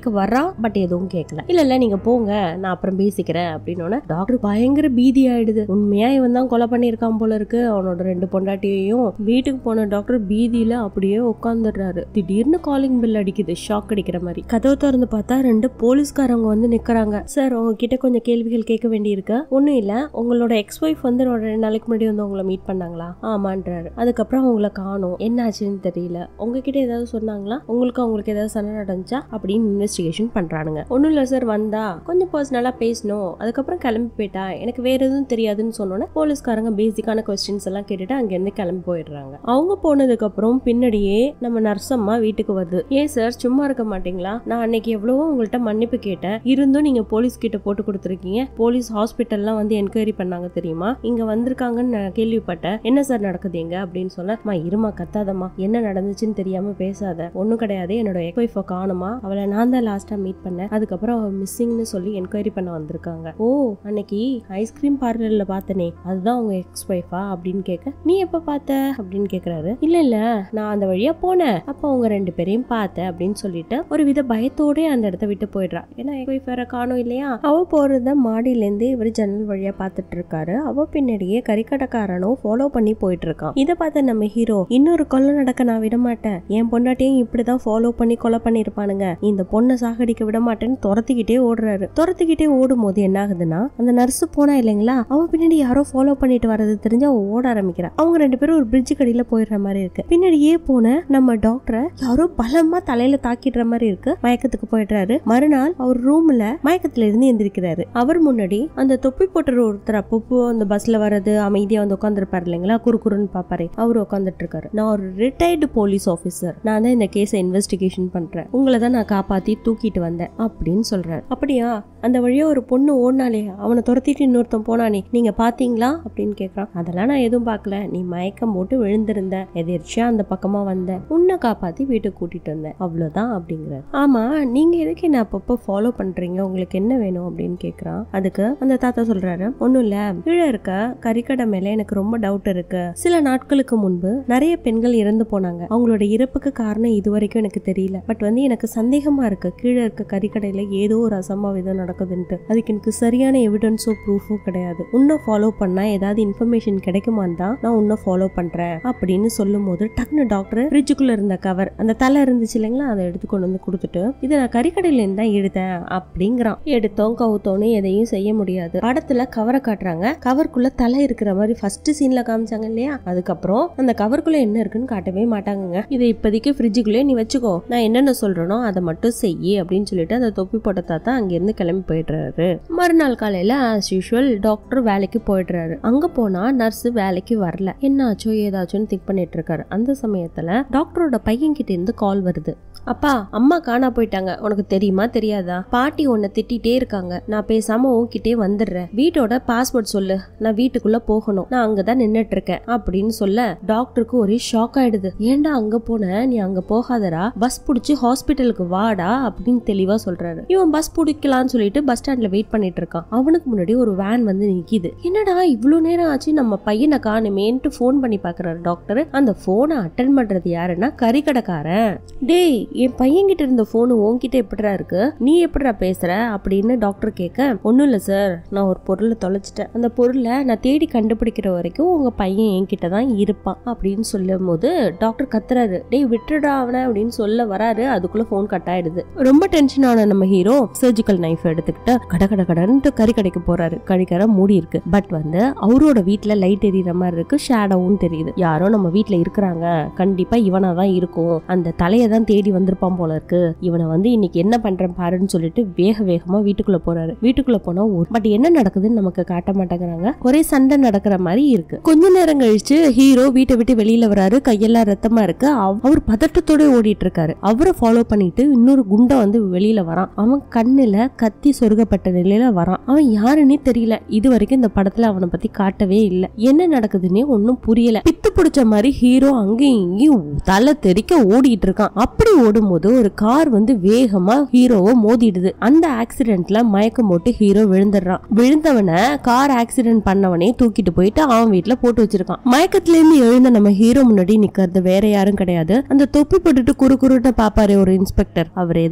Speaker 1: கேட்க வர்றான் பட் எதுவும் கேட்கல இல்ல இல்ல நீங்க போங்க நான் அப்புறம் பேசிக்கிறேன் அப்படின்னு டாக்டர் பயங்கர பீதி ஆயிடுது உண்மையா இவன் தான் கொலை பண்ணியிருக்கான் போல இருக்கு அவனோட ரெண்டு பொண்டாட்டியையும் வீட்டுக்கு போன டாக்டர் பீதியில அப்படியே உட்காந்துடுறாரு திடீர்னு காலிங் பில் அடிக்குது ஷாக் அடிக்கிற மாதிரி கதவு திறந்து பார்த்தா ரெண்டு போலீஸ்காரங்க வந்து நிக்கிறாங்க சார் உங்ககிட்ட கொஞ்சம் கேள்விகள் கேட்க வேண்டியிருக்கு ஒண்ணும் இல்ல உங்களோட எக்ஸ் ஒய்ஃப் வந்து ஒரு ரெண்டு நாளைக்கு முன்னாடி வந்து உங்களை மீட் பண்ணாங்களா ஆமான்றாரு அதுக்கப்புறம் அவங்கள காணும் என்ன ஆச்சுன்னு தெரியல உங்ககிட்ட ஏதாவது சொன்னாங்களா உங்களுக்கு அவங்களுக்கு ஏதாவது சண்டை நடந்துச்சா அப்படின்னு இன்வெஸ்டிகேஷன் பண்றானுங்க ஒன்றும் இல்லை சார் வந்தா கொஞ்சம் பர்சனலாக பேசணும் அதுக்கப்புறம் கிளம்பி போயிட்டா எனக்கு வேற எதுவும் தெரியாதுன்னு சொன்னோன்னே போலீஸ்காரங்க பேசிக்கான கொஸ்டின்ஸ் எல்லாம் கேட்டுட்டு அங்கேருந்து கிளம்பி போயிடுறாங்க அவங்க போனதுக்கு அப்புறம் பின்னாடியே நம்ம நர்சம்மா வீட்டுக்கு வருது ஏன் சார் சும்மா இருக்க மாட்டீங்களா நான் அன்னைக்கு எவ்வளவோ உங்கள்கிட்ட மன்னிப்பு கேட்டேன் இருந்தும் நீங்க போலீஸ் கிட்ட போட்டு கொடுத்துருக்கீங்க போலீஸ் ஹாஸ்பிட்டல்லாம் வந்து என்கொயரி பண்ணாங்க தெரியுமா இங்க வந்திருக்காங்கன்னு நான் கேள்விப்பட்டேன் என்ன சார் நடக்குது எங்க அப்படின்னு சொல்ல மா இருமா கத்தாதம்மா என்ன நடந்துச்சுன்னு தெரியாம பேசாத ஒண்ணும் கிடையாது என்னோட எக் ஒய்ஃபை காணுமா அவளை நான் தான் லாஸ்டா மீட் பண்ணேன் அதுக்கப்புறம் அவ மிஸ்ஸிங்னு சொல்லி என்கொயரி பண்ண வந்திருக்காங்க ஓ அன்னைக்கு ஐஸ்கிரீம் பார்லர்ல பார்த்தனே அதுதான் உங்க எக்ஸ் ஒய்ஃபா அப்படின்னு கேட்க நீ எப்ப பார்த்த அப்படின்னு கேக்குறாரு இல்ல இல்ல நான் அந்த வழியா போனேன் அப்ப அவங்க ரெண்டு பேரையும் பார்த்தேன் அப்படின்னு சொல்லிட்டு ஒரு வித பயத்தோட அந்த இடத்த விட்டு போயிடுறா ஏன்னா எக் ஒய்ஃப் வேற காணும் இல்லையா அவ போறத மாடியில இருந்து இவர் ஜன்னல் வழியா பார்த்துட்டு இருக்காரு அவ பின்னாடியே கறிக்கடைக்காரனும் ஃபாலோ பண்ணி போயிட்டு இருக்கான் இதை பார்த்த நம்ம ஹீரோ இன்னொரு கொலை நடக்க நான் விட மாட்டேன் என் பொண்டாட்டியும் இப்படிதான் ஃபாலோ பண்ணி கொலை பண்ணிருப்பானுங்க இந்த பொண்ணை சாகடிக்க விட மாட்டேன்னு துரத்திக்கிட்டே ஓடுறாரு துரத்திக்கிட்டே ஓடும் போது என்ன ஆகுதுன்னா அந்த நர்ஸ் போனா இல்லைங்களா அவன் பின்னாடி யாரோ ஃபாலோ பண்ணிட்டு வர்றது தெரிஞ்சு அவ ஓட ஆரம்பிக்கிறா அவங்க ரெண்டு பேரும் ஒரு பிரிட்ஜ் கடியில போயிடுற மாதிரி இருக்கு பின்னாடியே போன நம்ம டாக்டரை யாரோ பலமா தலையில தாக்கிடுற மாதிரி இருக்கு மயக்கத்துக்கு போயிடுறாரு மறுநாள் அவர் ரூம்ல மயக்கத்துல இருந்து எந்திரிக்கிறாரு அவர் முன்னாடி அந்த தொப்பி போட்டுற ஒருத்தர் அப்பப்போ அந்த பஸ்ல வர்றது அமைதியா வந்து உட்காந்துருப்பாரு இல்லைங்களா குறுக்குறுன்னு பாப்பாரு அவர் உட்காந்துட்டு இருக்காரு நான் ஒரு ரிட்டையர்டு போலீஸ் ஆபீசர் நான் தான் இந்த கேஸை இன்வெஸ்டிகேஷன் பண்றேன் உங்களை தான் நான் காப்பாத்தி தூக்கிட்டு வந்தேன் அப்படின்னு சொல்றாரு அப்படியா அந்த வழியா ஒரு பொண்ணு ஓடினாலே அவனை துரத்திட்டு இன்னொருத்தன் போனானே நீங்க பாத்தீங்களா அப்படின்னு கேக்குறான் அதெல்லாம் நான் எதுவும் பார்க்கல நீ மயக்கம் போட்டு விழுந்திருந்த எதிர்ச்சியா அந்த பக்கமா வந்த உன்னை காப்பாத்தி வீட்டுக்கு கூட்டிட்டு வந்தேன் அவ்வளவுதான் அப்படிங்கிறார் ஆமா நீங்க எதுக்கு என்ன அப்பப்போ ஃபாலோ பண்றீங்க உங்களுக்கு என்ன வேணும் அப்படின்னு கேக்குறான் அதுக்கு அந்த தாத்தா சொல்றாரு ஒண்ணும் இல்ல கீழே இருக்க கறிக்கடை மேல எனக்கு ரொம்ப டவுட் இருக்கு சில நாட்களுக்கு முன்பு நிறைய பெண்கள் இறந்து போனாங்க அவங்களோட இறப்புக்கு காரணம் இது வரைக்கும் எனக்கு தெரியல பட் வந்து எனக்கு சந்தேகமா இருக்கு கீழே இருக்க கறிக்கடையில ஏதோ ஒரு அசம்பாவிதம் நடக்குதுன்ட்டு அதுக்கு எனக்கு சரியான எவிடன்ஸோ ப்ரூஃபோ கிடையாது உன்னை ஃபாலோ பண்ணா ஏதாவது இன்ஃபர்மேஷன் கிடைக்குமான்னு தான் நான் உன்னை ஃபாலோ பண்றேன் அப்படின்னு சொல்லும் போது டக்குனு டாக்டர் ஃப்ரிட்ஜுக்குள்ள இருந்த கவர் அந்த தலை இருந்துச்சு இல்லைங்களா அதை எடுத்து கொண்டு வந்து கொடுத்துட்டு இதை நான் கறிக்கடையில இருந்து தான் எடுத்தேன் அப்படிங்கிறான் எடுத்தோம் கவுத்தோன்னு எதையும் செய்ய முடியாது படத்துல கவரை காட்டுறாங்க கவருக்குள்ள தலை இருக்கிற மாதிரி ஃபர்ஸ்ட் சீன்ல காமிச்சாங்க இல்லையா அதுக்கப்புறம் அந்த கவருக்குள்ள என்ன இருக்குன்னு காட்டவே மாட்டாங்கங்க இதை இப்போதைக்கு ஃப்ரிட்ஜுக்குள்ளே நீ வச்சுக்கோ நான் என்னென்ன சொல்றேனோ அதை மட்டும் செய்யி அப்படின்னு சொல்லிட்டு அந்த தொப்பி போட்ட தாத்தா அங்கிருந்து கிளம்பி போயிடுறாரு மறுநாள் காலையில ஆஸ் யூஷுவல் டாக்டர் வேலைக்கு போயிடுறாரு அங்க போனா நர்ஸ் வேலைக்கு வரல என்னாச்சோ ஏதாச்சோன்னு திங்க் பண்ணிட்டு இருக்காரு அந்த சமயத்துல டாக்டரோட பையன் கிட்ட இருந்து கால் வருது அப்பா அம்மா காணா போயிட்டாங்க உனக்கு தெரியுமா தெரியாதா பாட்டி உன்னை திட்டிட்டே இருக்காங்க நான் பேசாம உன்கிட்டே வந்துடுறேன் வீட்டோட பாஸ்வேர்ட் சொல்லு நான் வீட்டுக்குள்ள போகணும் நான் அங்கதான் நின்னுட்டு இருக்கேன் அப்படின்னு சொல்ல டாக்டருக்கு ஒரே ஷாக் ஆயிடுது ஏன்டா அங்க போன நீ அங்க போகாதடா பஸ் புடிச்சு ஹாஸ்பிட்டலுக்கு வாடா அப்படின்னு தெளிவா சொல்றாரு இவன் பஸ் பிடிக்கலாம்னு சொல்லிட்டு பஸ் ஸ்டாண்ட்ல வெயிட் பண்ணிட்டு இருக்கான் அவனுக்கு முன்னாடி ஒரு வேன் வந்து நிக்குது என்னடா இவ்ளோ நேரம் ஆச்சு நம்ம பையனை காணுமேன்ட்டு ஃபோன் பண்ணி பாக்குறாரு டாக்டர் அந்த போனை அட்டன் பண்றது யாருன்னா கறிக்கடைக்காரன் டேய் என் பையன் கிட்ட இருந்த போனு உன்கிட்ட எப்படிடா இருக்கு நீ எப்படிடா பேசுற அப்படின்னு டாக்டர் கேட்க ஒண்ணும் இல்ல சார் நான் ஒரு பொருளை தொலைச்சிட்டேன் அந்த பொருளை நான் தேடி கண்டுபிடிக்கிற வரைக்கும் உங்க பையன் என்கிட்ட தான் இருப்பான் அப்படின்னு சொல்லும் போது டாக்டர் கத்துறாரு டேய் விட்டுடா அவனை அப்படின்னு சொல்ல வராரு அதுக்குள்ள போன் கட் ஆயிடுது ரொம்ப டென்ஷன் ஆன நம்ம ஹீரோ சர்ஜிக்கல் நைஃப் எடுத்துக்கிட்டு கட கட கடன்ட்டு கறி கடைக்கு போறாரு கறிக்கடை மூடி இருக்கு பட் வந்து அவரோட வீட்ல லைட் எரியற மாதிரி இருக்கு ஷேடோவும் தெரியுது யாரோ நம்ம வீட்ல இருக்கிறாங்க கண்டிப்பா இவனா தான் இருக்கும் அந்த தலையை தான் தேடி வந்திருப்பான் போல இருக்கு இவனை வந்து இன்னைக்கு என்ன பண்றேன் பாருன்னு சொல்லிட்டு வேக வேகமா வீட்டுக்குள்ள போறாரு வீட்டுக்குள்ள போனா ஒரு பட் என்ன நடக்குதுன்னு நமக்கு காட்ட மாட்டேங்கிறாங்க ஒரே சண்டை நடக்கிற மாதிரி இருக்கு கொஞ்ச நேரம் கழிச்சு ஹீரோ வீட்டை விட்டு வெளியில வராரு கையெல்லாம் ரத்தமா இருக்கு அவ- அவர் பதட்டத்தோட ஓடிட்டு இருக்காரு அவரை ஃபாலோ பண்ணிட்டு இன்னொரு குண்டை வந்து வெளியில வரான் அவன் கண்ணுல கத்தி சொருகப்பட்ட நிலையில வரான் அவன் யாருன்னே தெரியல இது வரைக்கும் இந்த படத்துல அவனை பத்தி காட்டவே இல்ல என்ன நடக்குதுன்னே ஒன்னும் புரியல பித்து பிடிச்ச மாதிரி ஹீரோ அங்கேயும் இங்கேயும் தலை தெறிக்க ஓடிட்டு இருக்கான் அப்படி ஓடும்போது ஒரு கார் வந்து வேகமா ஹீரோவை மோதிடுது அந்த ஆக்சிடென்ட்ல மயக்கம் போட்டு ஹீரோ விழுந்துடுறான் விழுந்தவனை கார் ஆக்சிடென்ட் பண்ணவனே தூக்கிட்டு போயிட்டு அவன் வீட்டுல போட்டு வச்சிருக்கான் மயக்கத்துல இருந்து எழுந்த நம்ம ஹீரோ முன்னாடி நிக்கிறது வேற யாரும் கிடையாது அந்த தொப்பி போட்டுட்டு குறு குருட்ட பாப்பாரு ஒரு இன்ஸ்பெக்டர் அவர் ஏதோ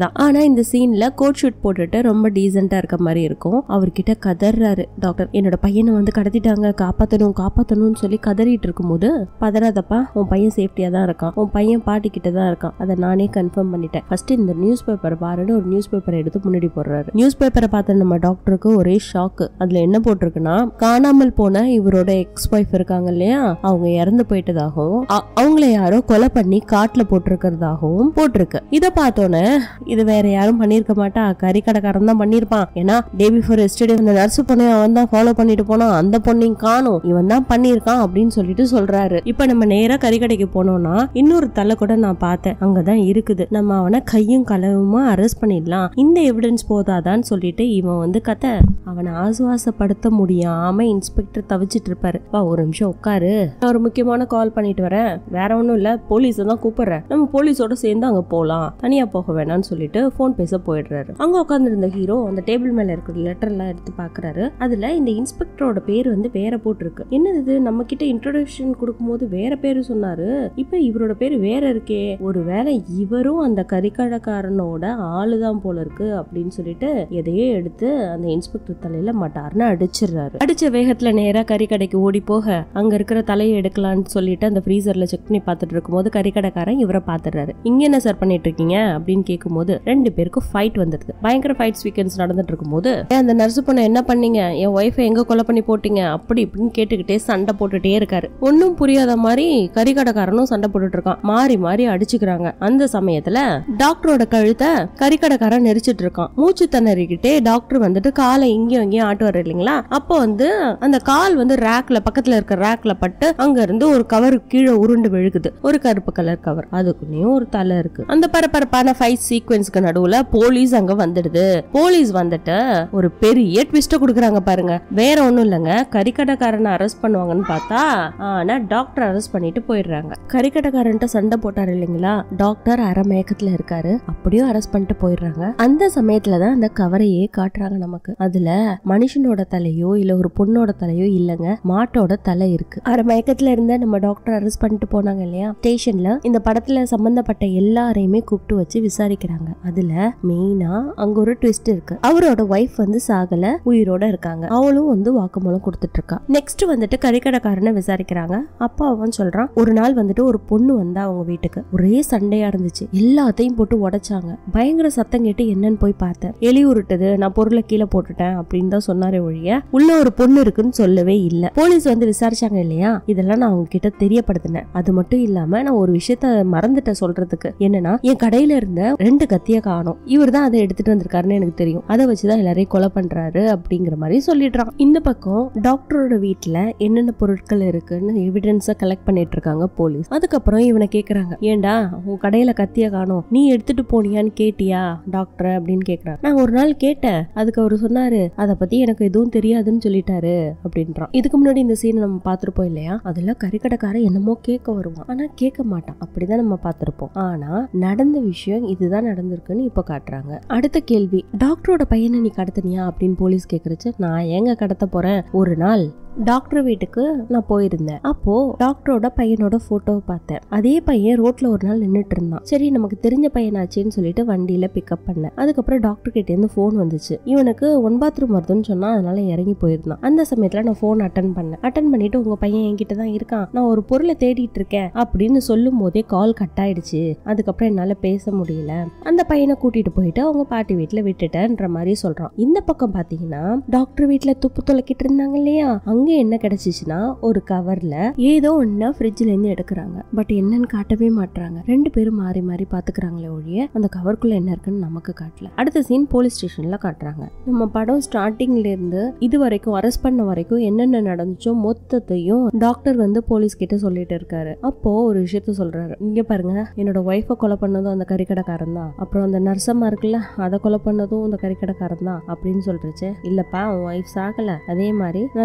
Speaker 1: தான் ஆனா இந்த சீன்ல கோட் ஷூட் போட்டுட்டு ரொம்ப டீசெண்டா இருக்க மாதிரி இருக்கும் அவர்கிட்ட கதறாரு டாக்டர் என்னோட பையனை வந்து கடத்திட்டாங்க காப்பாத்தணும் காப்பாத்தணும்னு சொல்லி கதறிட்டு இருக்கும்போது பதறாதப்பா உன் பையன் சேஃப்டியா தான் இருக்கான் உன் பையன் பாட்டி கிட்ட தான் இருக்கான் அதை நானே கன்ஃபார்ம் பண்ணிட்டேன் ஃபர்ஸ்ட் இந்த நியூஸ் பேப்பர் பாருன்னு ஒரு நியூஸ் பேப்பரை எடுத்து முன்னாடி போடுறாரு நியூஸ் பேப்பரை பார்த்த நம்ம டாக்டருக்கு ஒரே ஷாக்கு அதுல என்ன போட்டிருக்குன்னா காணாமல் போன இவரோட எக்ஸ் ஒய்ஃப் இருக்காங்க இல்லையா அவங்க இறந்து போயிட்டதாகவும் அ- அவங்கள யாரோ கொலை பண்ணி காட்டுல போட்டிருக்கிறதாகவும் போட்டிருக்கு இத பார்த்தோன்னே இது வேற யாரும் பண்ணிருக்க மாட்டா கறி கடைக்காரன் தான் பண்ணிருப்பான் ஏன்னா டே பிஃபோர் எஸ்டே அந்த நர்ஸ் பொண்ணை அவன் தான் ஃபாலோ பண்ணிட்டு போனான் அந்த பொண்ணையும் காணும் இவன் தான் பண்ணிருக்கான் அப்படின்னு சொல்லிட்டு சொல்றாரு இப்ப நம்ம நேரா கறிக்கடைக்கு போனோம்னா இன்னொரு தலை கூட நான் பார்த்தேன் அங்கதான் இருக்குது நம்ம அவனை கையும் களவுமா அரெஸ்ட் பண்ணிடலாம் இந்த எவிடன்ஸ் போதாதான்னு சொல்லிட்டு இவன் வந்து கத்த அவனை ஆசுவாசப்படுத்த முடியாம இன்ஸ்பெக்டர் தவிச்சிட்டு இருப்பாரு வா ஒரு நிமிஷம் உட்காரு நான் ஒரு முக்கியமான கால் பண்ணிட்டு வரேன் வேற ஒண்ணும் இல்ல போலீஸை தான் கூப்பிடுறேன் நம்ம போலீஸோட சேர்ந்து அங்க போலாம் தனியா போக வேணாம்னு சொல்லிட்டு போன் பேச போயிடுறாரு அங்க உட்காந்துருந்த ஹீரோ அந்த டேபிள் மேல இருக்கிற லெட்டர் எல்லாம் எடுத்து பாக்குறாரு அதுல இந்த இன்ஸ்பெக்டரோட பேர் வந்து வேற போட்டிருக்கு என்னது இது நம்ம கிட்ட இன்ட்ரோடக்ஷன் கொடுக்கும்போது வேற பேரு சொன்னாரு இப்ப இவரோட பேர் வேற இருக்கே ஒருவேளை இவரும் அந்த கறிக்கடைக்காரனோட ஆளுதான் போல இருக்கு அப்படின்னு சொல்லிட்டு எதையோ எடுத்து அந்த இன்ஸ்பெக்டர் தலையில மட்டார்னு அடிச்சிடுறாரு அடிச்ச வேகத்துல நேரா கறிக்கடைக்கு ஓடி போக அங்க இருக்கிற தலையை எடுக்கலாம்னு சொல்லிட்டு அந்த ஃப்ரீசர்ல செக் பண்ணி பார்த்துட்டு இருக்கும்போது கறிக்கடைக்காரன் இவரை பாத்துறாரு இங்க என்ன சார் பண்ணிட்டு இருக்கீங்க அப்படின்னு கேட்கும்போது ரெண்டு பேருக்கும் ஃபைட் வந்துடுது பயங்கர ஃபைட் சீக்வன்ஸ் நடந்துட்டு இருக்கும்போது "ஏன் அந்த நர்ஸ் பொண்ணை என்ன பண்ணீங்க என் ஒய்ஃபை எங்க கொலை பண்ணி போட்டீங்க அப்படி இப்படின்னு கேட்டுக்கிட்டே சண்டை போட்டுட்டே இருக்காரு ஒன்னும் புரியாத மாதிரி கறிக்கடைக்காரனும் சண்டை போட்டுட்டு இருக்கான் மாறி மாறி அடிச்சுக்கிறாங்க அந்த சமயத்துல டாக்டரோட கழுத்தை கறிக்கடைக்காரன் நெரிச்சிட்டு இருக்கான் மூச்சு திணறிக்கிட்டே டாக்டர் வந்துட்டு காலை இங்கேயும் இங்கேயும் ஆட்டுவார் இல்லைங்களா அப்போ வந்து அந்த கால் வந்து ரேக்ல பக்கத்துல இருக்க ரேக்ல பட்டு அங்க இருந்து ஒரு கவர் கீழே உருண்டு விழுகுது ஒரு கருப்பு கலர் கவர் அதுக்குள்ளேயும் ஒரு தலை இருக்கு அந்த பரபரப்பான ஃபைட் சீக்வன்ஸ்க்கு நடுவுல போலீஸ் அங்க வந்துடுது போலீஸ் வந்துட்டு ஒரு பெரிய ட்விஸ்ட குடுக்குறாங்க பாருங்க வேற ஒண்ணும் இல்லைங்க கறிக்கடைக்காரனை அரெஸ்ட் பண்ணுவாங்கன்னு பார்த்தா ஆனா டாக்டர் அரெஸ்ட் பண்ணிட்டு போயிடுறாங்க கறிக்கடைக்காரன்ட்ட சண்டை போட்டாரு இல்லைங்களா டாக்டர் அரை மயக்கத்துல இருக்காரு அப்படியும் அரெஸ்ட் பண்ணிட்டு போயிடுறாங்க அந்த சமயத்துலதான் அந்த கவரையே காட்டுறாங்க நமக்கு அதுல மனுஷனோட தலையோ இல்ல ஒரு பொண்ணோட தலையோ இல்லைங்க மாட்டோட தலை இருக்கு அரை மயக்கத்துல இருந்த நம்ம டாக்டர் அரெஸ்ட் பண்ணிட்டு போனாங்க இல்லையா ஸ்டேஷன்ல இந்த படத்துல சம்பந்தப்பட்ட எல்லாரையுமே கூப்பிட்டு வச்சு விசாரிக்கிறாங்க அதுல மெயினா அங்க ஒரு ட்விஸ்ட் இருக்கு அவரோட ஒய்ஃப் வந்து சாகல உயிரோட இருக்காங்க அவளும் வந்து வாக்குமூலம் கொடுத்துட்டு இருக்கா நெக்ஸ்ட் வந்துட்டு கறிக்கடைக்காரனை விசாரிக்கிறாங்க அப்பா அவன் சொல்றான் ஒரு நாள் வந்துட்டு ஒரு பொண்ணு வந்தா அவங்க வீட்டுக்கு ஒரே சண்டையா இருந்துச்சு எல்லாத்தையும் போட்டு உடைச்சாங்க பயங்கர சத்தம் கேட்டு என்னன்னு போய் பார்த்தேன் எலி உருட்டுது நான் பொருளை கீழே போட்டுட்டேன் அப்படின்னு தான் சொன்னாரே ஒழிய உள்ள ஒரு பொண்ணு இருக்குன்னு சொல்லவே இல்ல போலீஸ் வந்து விசாரிச்சாங்க இல்லையா இதெல்லாம் நான் அவங்க கிட்ட தெரியப்படுத்தினேன் அது மட்டும் இல்லாம நான் ஒரு விஷயத்த மறந்துட்டேன் சொல்றதுக்கு என்னன்னா என் கடையில இருந்த ரெண்டு கத்திய காணோம் இவர் தான் அதை எடுத்துட்டு வந்திருக்காருன்னு எனக்கு தெரியும் அதை வச்சுதான் எல்லாரையும் கொலை பண்றாரு அப்படிங்கிற மாதிரி சொல்லிடுறான் இந்த பக்கம் டாக்டரோட வீட்ல என்னென்ன பொருட்கள் இருக்குன்னு எவிடன்ஸ கலெக்ட் பண்ணிட்டு இருக்காங்க போலீஸ் அதுக்கப்புறம் இவனை கேக்குறாங்க ஏன்டா உன் கடையில கத்திய காணோம் நீ எடுத்துட்டு போனியான்னு கேட்டியா டாக்டர் அப்படின்னு கேக்குறான் நான் ஒரு நாள் கேட்டேன் அதுக்கு அவர் சொன்னாரு அதை பத்தி எனக்கு எதுவும் தெரியாதுன்னு சொல்லிட்டாரு அப்படின்றான் இதுக்கு முன்னாடி இந்த சீன் நம்ம பார்த்திருப்போம் இல்லையா அதுல கறிக்கடைக்காரன் என்னமோ கேட்க வருவான் ஆனா கேட்க மாட்டான் அப்படிதான் நம்ம பார்த்திருப்போம் ஆனா நடந்த விஷயம் இதுதான் நடந்திருக்குன்னு இப்ப காட்டுறாங்க அடுத்த கேள்வி டாக்டரோட பையனை நீ கடத்தினியா அப்படின்னு போலீஸ் கேக்குறச்சு நான் ஏங்க கடத்த போறேன் ஒரு நாள் டாக்டர் வீட்டுக்கு நான் போயிருந்தேன் அப்போ டாக்டரோட பையனோட போட்டோவை பார்த்தேன் அதே பையன் ரோட்ல ஒரு நாள் நின்னுட்டு இருந்தான் சரி நமக்கு தெரிஞ்ச பையனாச்சேன்னு சொல்லிட்டு வண்டியில பிக்கப் பண்ணேன் அதுக்கப்புறம் டாக்டர் கிட்ட இருந்து போன் வந்துச்சு இவனுக்கு ஒன் பாத்ரூம் வருதுன்னு சொன்னா அதனால இறங்கி போயிருந்தான் அந்த சமயத்துல நான் போன் அட்டன் பண்ணேன் அட்டன் பண்ணிட்டு உங்க பையன் என்கிட்ட தான் இருக்கான் நான் ஒரு பொருளை தேடிட்டு இருக்கேன் அப்படின்னு சொல்லும் போதே கால் கட் ஆயிடுச்சு அதுக்கப்புறம் என்னால பேச முடியல அந்த பையனை கூட்டிட்டு போயிட்டு அவங்க பாட்டி வீட்டுல விட்டுட்டேன்ற மாதிரி சொல்றான் இந்த பக்கம் பாத்தீங்கன்னா டாக்டர் வீட்டுல துப்பு துளக்கிட்டு இருந்தாங்க இல்லையா அங்க என்ன கிடைச்சிச்சுன்னா ஒரு கவர்ல ஏதோ ஒண்ணு ஃப்ரிட்ஜ்ல இருந்து எடுக்கிறாங்க பட் என்னன்னு காட்டவே மாட்றாங்க ரெண்டு பேரும் மாறி மாறி பாத்துக்கிறாங்களே ஒழிய அந்த கவருக்குள்ள என்ன இருக்குன்னு நமக்கு காட்டல அடுத்த சீன் போலீஸ் ஸ்டேஷன்ல காட்டுறாங்க நம்ம படம் ஸ்டார்டிங்ல இருந்து இது வரைக்கும் அரெஸ்ட் பண்ண வரைக்கும் என்னென்ன நடந்துச்சோ மொத்தத்தையும் டாக்டர் வந்து போலீஸ் கிட்ட சொல்லிட்டு இருக்காரு அப்போ ஒரு விஷயத்த சொல்றாரு இங்க பாருங்க என்னோட ஒய்ஃபை கொலை பண்ணதும் அந்த கறிக்கடைக்காரன் தான் அப்புறம் அந்த நர்சம்மா இருக்குல்ல அதை கொலை பண்ணதும் அந்த கறிக்கடைக்காரன் தான் அப்படின்னு சொல்றச்சு இல்லப்பா உன் ஒய்ஃப் சாகல அதே மாதிரி நர்சம்மா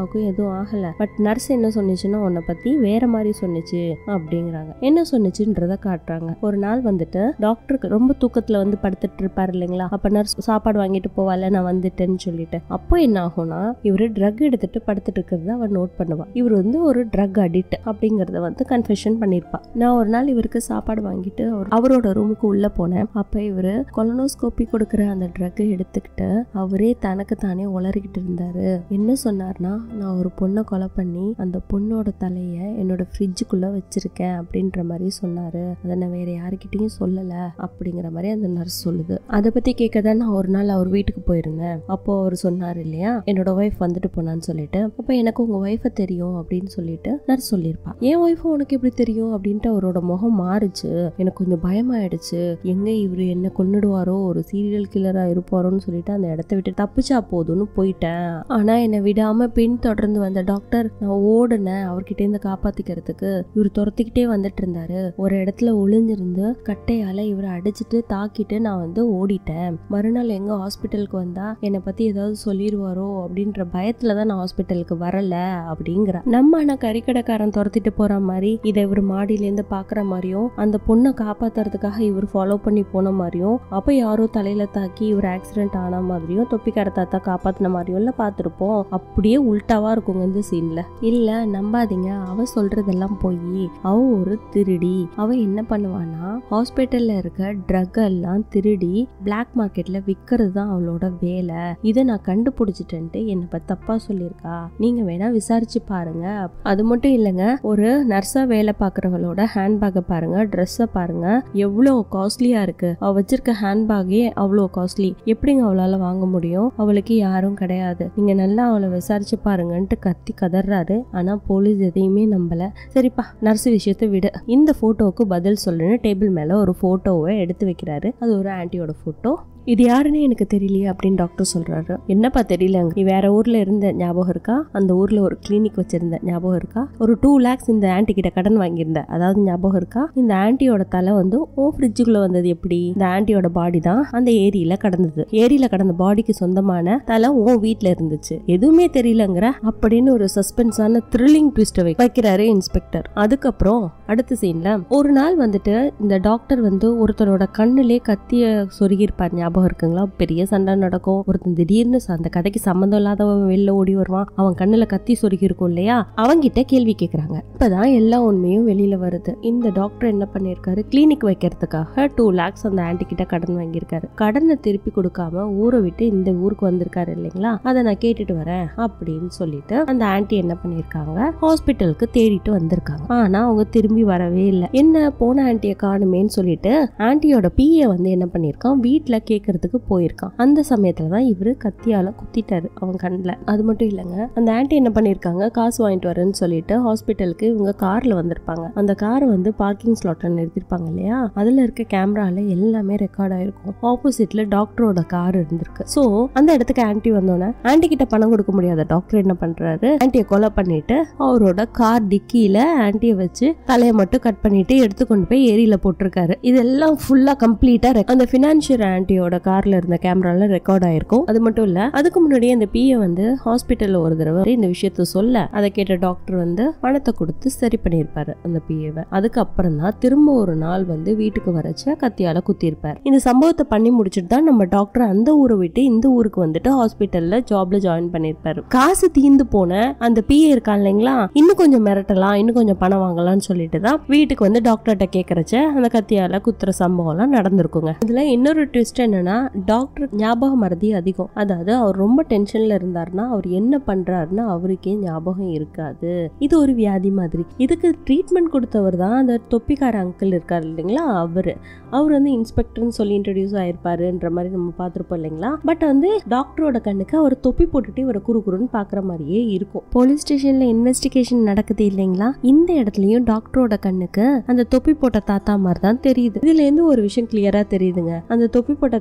Speaker 1: அப்பாவுக்கும் எதுவும் ஆகல பட் நர்ஸ் என்ன சொன்னுச்சுன்னா உன்னை பத்தி வேற மாதிரி சொன்னுச்சு அப்படிங்கிறாங்க என்ன சொன்னுச்சுன்றத காட்டுறாங்க ஒரு நாள் வந்துட்டு டாக்டருக்கு ரொம்ப தூக்கத்துல வந்து படுத்துட்டு இருப்பாரு இல்லைங்களா அப்ப நர்ஸ் சாப்பாடு வாங்கிட்டு போவால நான் வந்துட்டேன்னு சொல்லிட்டு அப்போ என்ன ஆகும்னா இவரு ட்ரக் எடுத்துட்டு படுத்துட்டு இருக்கிறத அவன் நோட் பண்ணுவா இவர் வந்து ஒரு ட்ரக் அடிக்ட் அப்படிங்கறத வந்து கன்ஃபெஷன் பண்ணிருப்பா நான் ஒரு நாள் இவருக்கு சாப்பாடு வாங்கிட்டு அவர் அவரோட ரூமுக்கு உள்ள போனேன் அப்ப இவரு கொலனோஸ்கோபி கொடுக்குற அந்த ட்ரக் எடுத்துக்கிட்டு அவரே தனக்கு தானே உளறிக்கிட்டு இருந்தாரு என்ன சொன்னார்னா நான் ஒரு பொண்ணை கொலை பண்ணி அந்த பொண்ணோட தலைய என்னோட ஃப்ரிட்ஜுக்குள்ள வச்சிருக்கேன் அப்படின்ற மாதிரி சொன்னாரு அதை நான் வேற யாருக்கிட்டையும் சொல்லல அப்படிங்கிற மாதிரி அந்த நர்ஸ் சொல்லுது அதை பத்தி கேட்க தான் நான் ஒரு நாள் அவர் வீட்டுக்கு போயிருந்தேன் அப்போ அவர் சொன்னார் இல்லையா என்னோட ஒய்ஃப் வந்துட்டு போனான்னு சொல்லிட்டு அப்போ எனக்கு உங்க ஒய்ஃபை தெரியும் அப்படின்னு சொல்லிட்டு நர்ஸ் சொல்லியிருப்பா என் ஒய்ஃபை உனக்கு எப்படி தெரியும் அப்படின்ட்டு அவரோட முகம் மாறுச்சு எனக்கு கொஞ்சம் பயமாயிடுச்சு எங்க இவரு என்ன கொன்னுடுவாரோ ஒரு சீரியல் கில்லரா இருப்பாரோன்னு சொல்லிட்டு அந்த இடத்த விட்டு தப்பிச்சா போதும்னு போயிட்டேன் ஆனா என்னை விடாம பின் தொடர்ந்து வந்த டாக்டர் நான் ஓடுனேன் அவர்கிட்ட இருந்து காப்பாத்திக்கிறதுக்கு இவர் துரத்திக்கிட்டே வந்துட்டு இருந்தாரு ஒரு இடத்துல ஒளிஞ்சிருந்து கட்டையால இவரை அடிச்சிட்டு தாக்கிட்டு நான் வந்து ஓடிட்டேன் மறுநாள் எங்க ஹாஸ்பிட்டலுக்கு வந்தா என்னை பத்தி ஏதாவது சொல்லிடுவாரோ அப்படின்ற பயத்துல தான் நான் ஹாஸ்பிட்டலுக்கு வரல அப்படிங்கிற நம்ம ஆனா கறிக்கடைக்காரன் துரத்திட்டு போற மாதிரி இதை இவர் மாடியில இருந்து பாக்குற மாதிரியும் அந்த பொண்ணை காப்பாத்துறதுக்காக இவர் ஃபாலோ பண்ணி போன மாதிரியும் அப்ப யாரோ தலையில தாக்கி இவர் ஆக்சிடென்ட் ஆன மாதிரியும் தொப்பிக்கார தாத்தா காப்பாத்தின மாதிரியும் எல்லாம் பார்த்திருப்போம் அப்படியே உல்டாவா இருக்குங்க இந்த சீன்ல இல்ல நம்பாதீங்க அவ சொல்றதெல்லாம் போய் அவ ஒரு திருடி அவ என்ன பண்ணுவானா ஹாஸ்பிட்டல்ல இருக்க ட்ரக் எல்லாம் திருடி பிளாக் மார்க்கெட்ல விக்கிறது தான் அவளோட வேலை இதை நான் கண்டுபிடிச்சிட்டேன்ட்டு என்னை பத்தி தப்பா சொல்லியிருக்கா நீங்க வேணா விசாரிச்சு பாருங்க அது மட்டும் இல்லைங்க ஒரு நர்ஸா வேலை பார்க்குறவளோட ஹேண்ட்பேக்கை பாருங்க ட்ரெஸ்ஸை பாருங்க எவ்வளோ காஸ்ட்லியா இருக்கு அவ வச்சிருக்க ஹேண்ட்பேக்கே அவ்வளோ காஸ்ட்லி எப்படிங்க அவளால வாங்க முடியும் அவளுக்கு யாரும் கிடையாது நீங்க நல்லா அவளை விசாரிச்சு பாருங்கன்ட்டு கத்தி கதறாரு ஆனா போலீஸ் எதையுமே நம்பல சரிப்பா நர்ஸ் விஷயத்தை விடு இந்த போட்டோவுக்கு பதில் சொல்லுன்னு டேபிள் மேல ஒரு போட்டோவை எடுத்து வைக்கிறாரு அது ஒரு ஆன்ட்டியோட போட்டோ இது யாருன்னு எனக்கு தெரியலையே அப்படின்னு டாக்டர் சொல்றாரு என்னப்பா தெரியலங்க நீ வேற ஊர்ல இருந்த ஞாபகம் இருக்கா அந்த ஊர்ல ஒரு கிளினிக் வச்சிருந்த ஞாபகம் இருக்கா ஒரு டூ லேக்ஸ் இந்த ஆன்ட்டி கிட்ட கடன் வாங்கியிருந்த அதாவது ஞாபகம் இருக்கா இந்த ஆன்ட்டியோட தலை வந்து ஓ ஃப்ரிட்ஜுக்குள்ள வந்தது எப்படி இந்த ஆன்ட்டியோட பாடி தான் அந்த ஏரியில கடந்தது ஏரியில கடந்த பாடிக்கு சொந்தமான தலை ஓ வீட்ல இருந்துச்சு எதுவுமே தெரியலங்கிற அப்படின்னு ஒரு சஸ்பென்ஸான த்ரில்லிங் ட்விஸ்ட் வைக்கிறாரு இன்ஸ்பெக்டர் அதுக்கப்புறம் அடுத்த சீன்ல ஒரு நாள் வந்துட்டு இந்த டாக்டர் வந்து ஒருத்தரோட கண்ணுலே கத்திய சொருகியிருப்பார் ஞாபகம் இருக்குங்களா பெரிய சண்டை நடக்கும் ஒருத்தன் திடீர்னு ச- அந்த கதைக்கு சம்மந்தம் இல்லாதவன் வெளில ஓடி வருவான் அவன் கண்ணுல கத்தி சொருகி இருக்கும் இல்லையா அவங்கிட்ட கேள்வி கேக்குறாங்க இப்பதான் எல்லா உண்மையும் வெளியில வருது இந்த டாக்டர் என்ன பண்ணிருக்காரு கிளினிக் வைக்கிறதுக்காக டூ லேக்ஸ் அந்த ஆன்டி கிட்ட கடன் வாங்கியிருக்காரு கடனை திருப்பி கொடுக்காம ஊரை விட்டு இந்த ஊருக்கு வந்திருக்காரு இல்லைங்களா அதை நான் கேட்டுட்டு வரேன் அப்படின்னு சொல்லிட்டு அந்த ஆன்ட்டி என்ன பண்ணிருக்காங்க ஹாஸ்பிட்டலுக்கு தேடிட்டு வந்திருக்காங்க ஆனா அவங்க திரும்பி வரவே இல்லை என்ன போன ஆன்ட்டியை காணுமேன்னு சொல்லிட்டு ஆன்ட்டியோட பிஏ வந்து என்ன பண்ணிருக்கான் வீட்ல கேட்கறதுக்கு போயிருக்கான் அந்த சமயத்துல தான் இவரு கத்தியால குத்திட்டாரு அவன் கண்ணில் அது மட்டும் இல்லைங்க அந்த ஆன்ட்டி என்ன பண்ணிருக்காங்க காசு வாங்கிட்டு வரேன்னு சொல்லிட்டு ஹாஸ்பிட்டலுக்கு இவங்க கார்ல வந்திருப்பாங்க அந்த காரை வந்து பார்க்கிங் ஸ்லாட்ல நிறுத்திருப்பாங்க இல்லையா அதுல இருக்க கேமரால எல்லாமே ரெக்கார்ட் ஆயிருக்கும் ஆப்போசிட்ல டாக்டரோட கார் இருந்திருக்கு சோ அந்த இடத்துக்கு ஆன்ட்டி வந்தோடனே ஆன்ட்டி கிட்ட பணம் கொடுக்க முடியாத டாக்டர் என்ன பண்றாரு ஆன்ட்டியை கொலை பண்ணிட்டு அவரோட கார் டிக்கியில ஆன்ட்டியை வச்சு தலையை மட்டும் கட் பண்ணிட்டு எடுத்து கொண்டு போய் ஏரியில போட்டிருக்காரு இதெல்லாம் ஃபுல்லா கம்ப்ளீட்டா அந்த பினான்சியர் ஆன்ட்டியோட கார்ல இருந்த கேமரால ரெக்கார்ட் ஆயிருக்கும் அது மட்டும் இல்ல அதுக்கு முன்னாடியே அந்த பிஏ வந்து ஹாஸ்பிட்டல்ல ஒரு தடவை இந்த விஷயத்த சொல்ல அதை கேட்ட டாக்டர் வந்து பணத்தை கொடுத்து சரி பண்ணியிருப்பாரு அந்த பிஏவை அதுக்கப்புறம் தான் திரும்ப ஒரு நாள் வந்து வீட்டுக்கு வரச்ச கத்தியால குத்திருப்பாரு இந்த சம்பவத்தை பண்ணி முடிச்சுட்டு தான் நம்ம டாக்டர் அந்த ஊரை விட்டு இந்த ஊருக்கு வந்துட்டு ஹாஸ்பிட்டல்ல ஜாப்ல ஜாயின் பண்ணிருப்பாரு காசு தீந்து போன அந்த பிஏ இருக்கான் இல்லைங்களா இன்னும் கொஞ்சம் மிரட்டலாம் இன்னும் கொஞ்சம் பணம் வாங்கலாம்னு சொல்லிட்டு தான் வீட்டுக்கு வந்து டாக்டர்கிட்ட கேட்கறச்ச அந்த கத்தியால குத்துற சம்பவம்லாம் நடந்திருக்குங்க இதுல இன்னொரு ட்விஸ்ட் என்னன்னா டாக்டர் ஞாபக மறதி அதிகம் அதாவது அவர் ரொம்ப டென்ஷன்ல இருந்தாருன்னா அவர் என்ன பண்றாருன்னு அவருக்கே ஞாபகம் இருக்காது இது ஒரு வியாதி மாதிரி இதுக்கு ட்ரீட்மெண்ட் கொடுத்தவர் தான் அந்த தொப்பிக்கார அங்கிள் இருக்கார் இல்லைங்களா அவரு அவர் வந்து இன்ஸ்பெக்டர்னு சொல்லி இன்ட்ரடியூஸ் ஆயிருப்பாருன்ற மாதிரி நம்ம பார்த்துருப்போம் இல்லைங்களா பட் வந்து டாக்டரோட கண்ணுக்கு அவர் தொப்பி போட்டுட்டு இவரை குறுகுறுன்னு பார்க்குற மாதிரியே இருக்கும் போலீஸ் ஸ்டேஷன்ல இன்வெஸ்டிகேஷன் நடக்குது இல்லைங்களா இந்த இடத்துலயும் டாக்டரோட கண்ணுக்கு அந்த தொப்பி போட்ட தாத்தா மாதிரி தான் தெரியுது இதுல இருந்து ஒரு விஷயம் கிளியரா தெரியுதுங்க அந்த தொப்பி போட்ட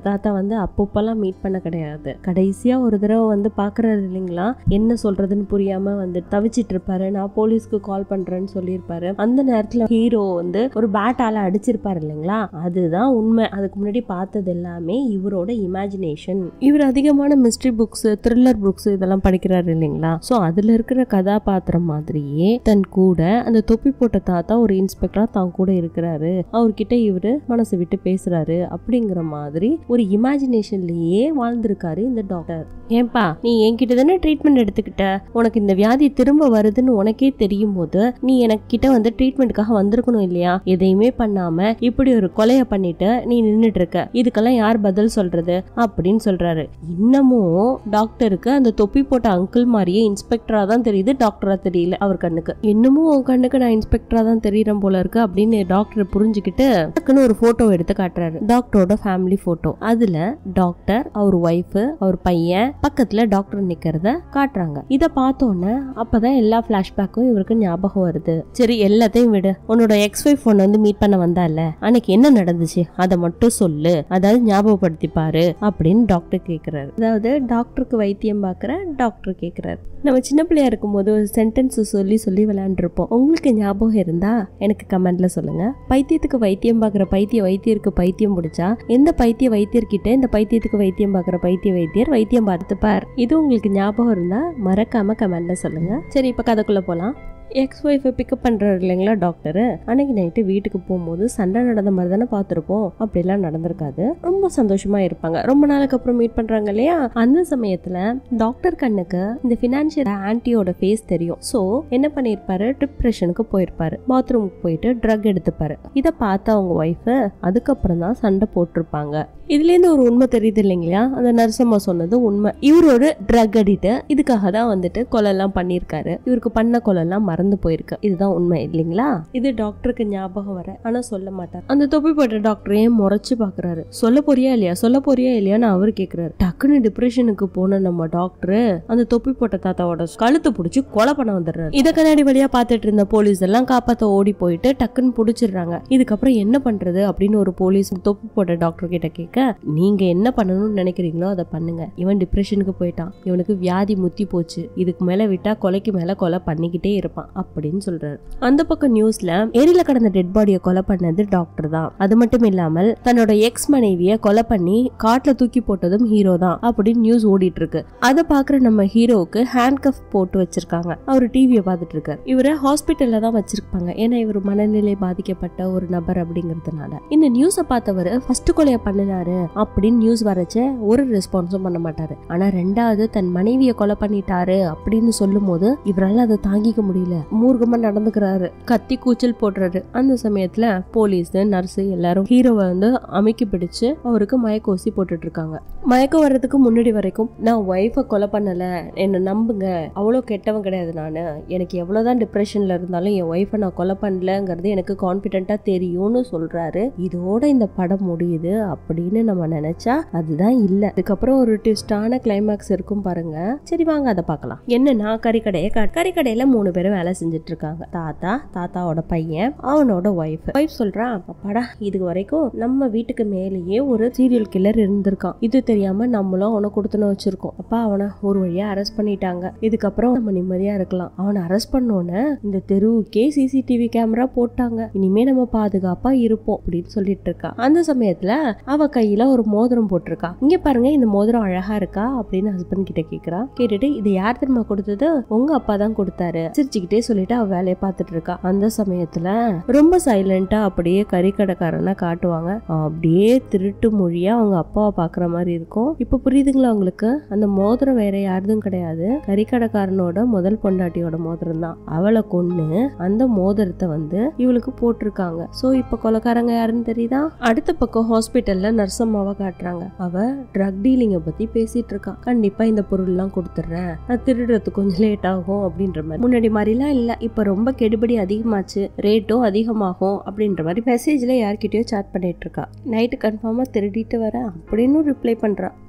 Speaker 1: தாத்தா வந்து அப்பப்பெல்லாம் மீட் பண்ண கிடையாது கடைசியா ஒரு தடவை வந்து பாக்குறாரு இல்லைங்களா என்ன சொல்றதுன்னு புரியாம வந்து தவிச்சிட்டு இருப்பாரு நான் போலீஸ்க்கு கால் பண்றேன்னு சொல்லியிருப்பாரு அந்த நேரத்துல ஹீரோ வந்து ஒரு பேட்டால அடிச்சிருப்பாரு இல்லைங்களா அதுதான் உண்மை அதுக்கு முன்னாடி பார்த்தது எல்லாமே இவரோட இமேஜினேஷன் இவர் அதிகமான மிஸ்ட்ரி புக்ஸ் த்ரில்லர் புக்ஸ் இதெல்லாம் படிக்கிறாரு இல்லைங்களா சோ அதுல இருக்கிற கதாபாத்திரம் மாதிரியே தன் கூட அந்த தொப்பி போட்ட தாத்தா ஒரு இன்ஸ்பெக்டரா தான் கூட இருக்கிறாரு அவர்கிட்ட இவரு மனசு விட்டு பேசுறாரு அப்படிங்கிற மாதிரி ஒரு இமேஜினேஷன்லயே வாழ்ந்திருக்காரு இந்த டாக்டர் ஏன்பா நீ என்கிட்ட தானே ட்ரீட்மெண்ட் எடுத்துக்கிட்ட உனக்கு இந்த வியாதி திரும்ப வருதுன்னு உனக்கே தெரியும் போது நீ எனக்கு கிட்ட வந்து ட்ரீட்மெண்ட்டுக்காக வந்திருக்கணும் இல்லையா எதையுமே பண்ணாம இப்படி ஒரு கொலைய பண்ணிட்டு நீ நின்னுட்டு இருக்க இதுக்கெல்லாம் யார் பதில் சொல்றது அப்படின்னு சொல்றாரு இன்னமும் டாக்டருக்கு அந்த தொப்பி போட்ட அங்கிள் மாதிரியே இன்ஸ்பெக்டரா தான் தெரியுது டாக்டரா தெரியல அவர் கண்ணுக்கு இன்னமும் உன் கண்ணுக்கு நான் இன்ஸ்பெக்டரா தான் தெரியறேன் போல இருக்கு அப்படின்னு டாக்டர் புரிஞ்சுக்கிட்டு டக்குன்னு ஒரு போட்டோ எடுத்து காட்டுறாரு டாக்டரோட ஃபேமிலி போட்டோ அதுல டாக்டர் அவர் ஒய்ஃப் அவர் பையன் பக்கத்துல டாக்டர் நிக்கிறத காட்டுறாங்க இத பார்த்தோன்னே அப்பதான் எல்லா பிளாஷ்பேக்கும் இவருக்கு ஞாபகம் வருது சரி எல்லாத்தையும் விடு உன்னோட எக்ஸ் ஒய்ஃப் ஒன்னு வந்து மீட் பண்ண வந்தால அன்னைக்கு என்ன நடந்துச்சு அதை மட்டும் சொல்லு அதாவது ஞாபகப்படுத்தி பாரு அப்படின்னு டாக்டர் கேக்குறாரு அதாவது டாக்டருக்கு வைத்தியம் பார்க்கற டாக்டர் கேக்குறாரு நம்ம சின்ன பிள்ளையா இருக்கும்போது ஒரு சென்டென்ஸ் சொல்லி சொல்லி விளையாண்டுருப்போம் உங்களுக்கு ஞாபகம் இருந்தா எனக்கு கமெண்ட்ல சொல்லுங்க பைத்தியத்துக்கு வைத்தியம் பார்க்குற பைத்திய வைத்தியருக்கு பைத்தியம் பிடிச்சா எந்த பைத்திய வைத்தியர்கிட்ட இந்த பைத்தியத்துக்கு வைத்தியம் பார்க்குற பைத்திய வைத்தியர் வைத்தியம் பார்த்துப்பார் இது உங்களுக்கு ஞாபகம் இருந்தா மறக்காம கமெண்ட்ல சொல்லுங்க சரி இப்ப கதைக்குள்ள போலாம் எக்ஸ் ஒய்ஃபை பிக்கப் பண்ணுறாரு இல்லைங்களா டாக்டரு அன்னைக்கு நைட்டு வீட்டுக்கு போகும்போது சண்டை நடந்த மாதிரி தானே பார்த்துருப்போம் அப்படிலாம் நடந்திருக்காது ரொம்ப சந்தோஷமா இருப்பாங்க ரொம்ப நாளுக்கு அப்புறம் மீட் பண்றாங்க இல்லையா அந்த சமயத்துல டாக்டர் கண்ணுக்கு இந்த ஃபினான்ஷியல் ஆன்ட்டியோட ஃபேஸ் தெரியும் ஸோ என்ன பண்ணியிருப்பாரு டிப்ரெஷனுக்கு போயிருப்பாரு பாத்ரூமுக்கு போயிட்டு ட்ரக் எடுத்துப்பாரு இதை பார்த்த அவங்க ஒய்ஃபு அதுக்கப்புறம் தான் சண்டை போட்டிருப்பாங்க இதுலேருந்து ஒரு உண்மை தெரியுது இல்லைங்களா அந்த நரசம்மா சொன்னது உண்மை இவர் ஒரு ட்ரக் அடிட்டு இதுக்காக தான் வந்துட்டு கொலைலாம் பண்ணியிருக்காரு இவருக்கு பண்ண கொலைலாம் மறந்து போயிருக்கு இதுதான் உண்மை இல்லைங்களா இது டாக்டருக்கு ஞாபகம் வர ஆனா சொல்ல மாட்டார் அந்த தொப்பி போட்ட டாக்டரையும் முறைச்சு பாக்குறாரு சொல்ல போறியா இல்லையா சொல்ல போறியா இல்லையான்னு அவர் கேக்குறாரு டக்குன்னு டிப்ரெஷனுக்கு போன நம்ம டாக்டர் அந்த தொப்பி போட்ட தாத்தாவோட கழுத்தை பிடிச்சி கொலை பண்ண வந்துடுறாரு இத கண்ணாடி வழியா பார்த்துட்டு இருந்த போலீஸ் எல்லாம் காப்பாத்த ஓடி போயிட்டு டக்குன்னு பிடிச்சிடுறாங்க இதுக்கப்புறம் என்ன பண்றது அப்படின்னு ஒரு போலீஸ் தொப்பி போட்ட டாக்டர் கிட்ட கேட்க நீங்க என்ன பண்ணணும்னு நினைக்கிறீங்களோ அதை பண்ணுங்க இவன் டிப்ரெஷனுக்கு போயிட்டான் இவனுக்கு வியாதி முத்தி போச்சு இதுக்கு மேல விட்டா கொலைக்கு மேல கொலை பண்ணிக்கிட்டே இருப்பான் அப்படின்னு சொல்றாரு அந்த பக்கம் நியூஸ்ல ஏரியில கடந்த டெட் பாடியை கொலை பண்ணது டாக்டர் தான் அது மட்டும் இல்லாமல் தன்னோட எக்ஸ் மனைவிய கொலை பண்ணி காட்டுல தூக்கி போட்டதும் ஹீரோ தான் அப்படின்னு நியூஸ் ஓடிட்டு இருக்கு அதை பாக்குற நம்ம ஹீரோவுக்கு ஹேண்ட் கஃப் போட்டு வச்சிருக்காங்க அவர் டிவியை பார்த்துட்டு இருக்காரு இவரை ஹாஸ்பிட்டல்ல தான் வச்சிருப்பாங்க ஏன்னா இவர் மனநிலை பாதிக்கப்பட்ட ஒரு நபர் அப்படிங்கறதுனால இந்த நியூஸை பார்த்தவர் ஃபர்ஸ்ட் கொலையை பண்ணினாரு அப்படின்னு நியூஸ் வரச்ச ஒரு ரெஸ்பான்ஸும் பண்ண மாட்டாரு ஆனா ரெண்டாவது தன் மனைவியை கொலை பண்ணிட்டாரு அப்படின்னு சொல்லும் போது இவரால் அதை தாங்கிக்க முடியல மூர்க்கமா நடந்துக்கிறாரு கத்தி கூச்சல் போடுறாரு அந்த சமயத்துல போலீஸ் நர்ஸ் எல்லாரும் ஹீரோவை வந்து அமைக்கி பிடிச்சு அவருக்கு மயக்க ஊசி போட்டுட்டு இருக்காங்க மயக்கம் வர்றதுக்கு முன்னாடி வரைக்கும் நான் ஒய்ஃபை கொலை பண்ணல என்னை நம்புங்க அவ்வளோ கெட்டவன் கிடையாது நான் எனக்கு எவ்வளவுதான் டிப்ரெஷன்ல இருந்தாலும் என் ஒய்ஃபை நான் கொலை பண்ணலங்கிறது எனக்கு கான்பிடென்ட்டா தெரியும்னு சொல்றாரு இதோட இந்த படம் முடியுது அப்படின்னு நம்ம நினைச்சா அதுதான் இல்ல அதுக்கப்புறம் ஒரு ட்விஸ்டான கிளைமேக்ஸ் இருக்கும் பாருங்க சரி வாங்க அதை பார்க்கலாம் என்னன்னா கறிக்கடையை காட்டு கறிக்கடையில மூணு பேரும் வேலை செஞ்சுட்டு இருக்காங்க தாத்தா தாத்தாவோட பையன் அவனோட ஒய்ஃப் ஒய்ஃப் சொல்றான் அப்பாடா இது வரைக்கும் நம்ம வீட்டுக்கு மேலேயே ஒரு சீரியல் கில்லர் இருந்திருக்கான் இது தெரியாம நம்மளும் அவனை கொடுத்துன்னு வச்சிருக்கோம் அப்பா அவனை ஒரு வழியா அரெஸ்ட் பண்ணிட்டாங்க இதுக்கப்புறம் நம்ம நிம்மதியா இருக்கலாம் அவனை அரெஸ்ட் பண்ணோன்னே இந்த தெருவுக்கே சிசிடிவி கேமரா போட்டாங்க இனிமே நம்ம பாதுகாப்பா இருப்போம் அப்படின்னு சொல்லிட்டு இருக்கா அந்த சமயத்துல அவ கையில ஒரு மோதிரம் போட்டிருக்கா இங்க பாருங்க இந்த மோதிரம் அழகா இருக்கா அப்படின்னு ஹஸ்பண்ட் கிட்ட கேக்குறா கேட்டுட்டு இது யார் தெரியுமா கொடுத்தது உங்க அப்பா தான் கொடுத்தாரு சிரிச்சுக்கிட்டே சொல்லிட்டு அவ வேலையை பார்த்துட்டு இருக்கா அந்த சமயத்துல ரொம்ப சைலண்டா அப்படியே கறிக்கடைக்காரனை காட்டுவாங்க அவன் அப்படியே திருட்டு மொழியா அவங்க அப்பாவை பாக்குற மாதிரி இருக்கும் இப்ப புரியுதுங்களா உங்களுக்கு அந்த மோதிரம் வேற யாருதும் கிடையாது கறிக்கடைக்காரனோட முதல் பொண்டாட்டியோட மோதிரம் தான் அவளை கொன்னு அந்த மோதிரத்தை வந்து இவளுக்கு போட்டிருக்காங்க சோ இப்ப கொலைக்காரங்க யாருன்னு தெரியுதா அடுத்த பக்கம் ஹாஸ்பிட்டல்ல நர்சம்மாவை காட்டுறாங்க அவ ட்ரக் டீலிங்க பத்தி பேசிட்டு இருக்கா கண்டிப்பா இந்த பொருள் எல்லாம் கொடுத்துட்றேன் நான் திருடுறது கொஞ்சம் லேட் ஆகும் அப்படின்ற மாதிரி முன்னாடி மாதிரிலாம் இல்ல இப்ப ரொம்ப கெடுபடி அதிகமாச்சு ரேட்டும் அதிகமாகும் அப்படின்ற மாதிரி மெசேஜ்ல யார்கிட்டயோ சேட் பண்ணிட்டு இருக்கா நைட்டு கன்ஃபார்மா திருடிட்டு வரேன் அப்படின்னு ரிப்ளை பண்றா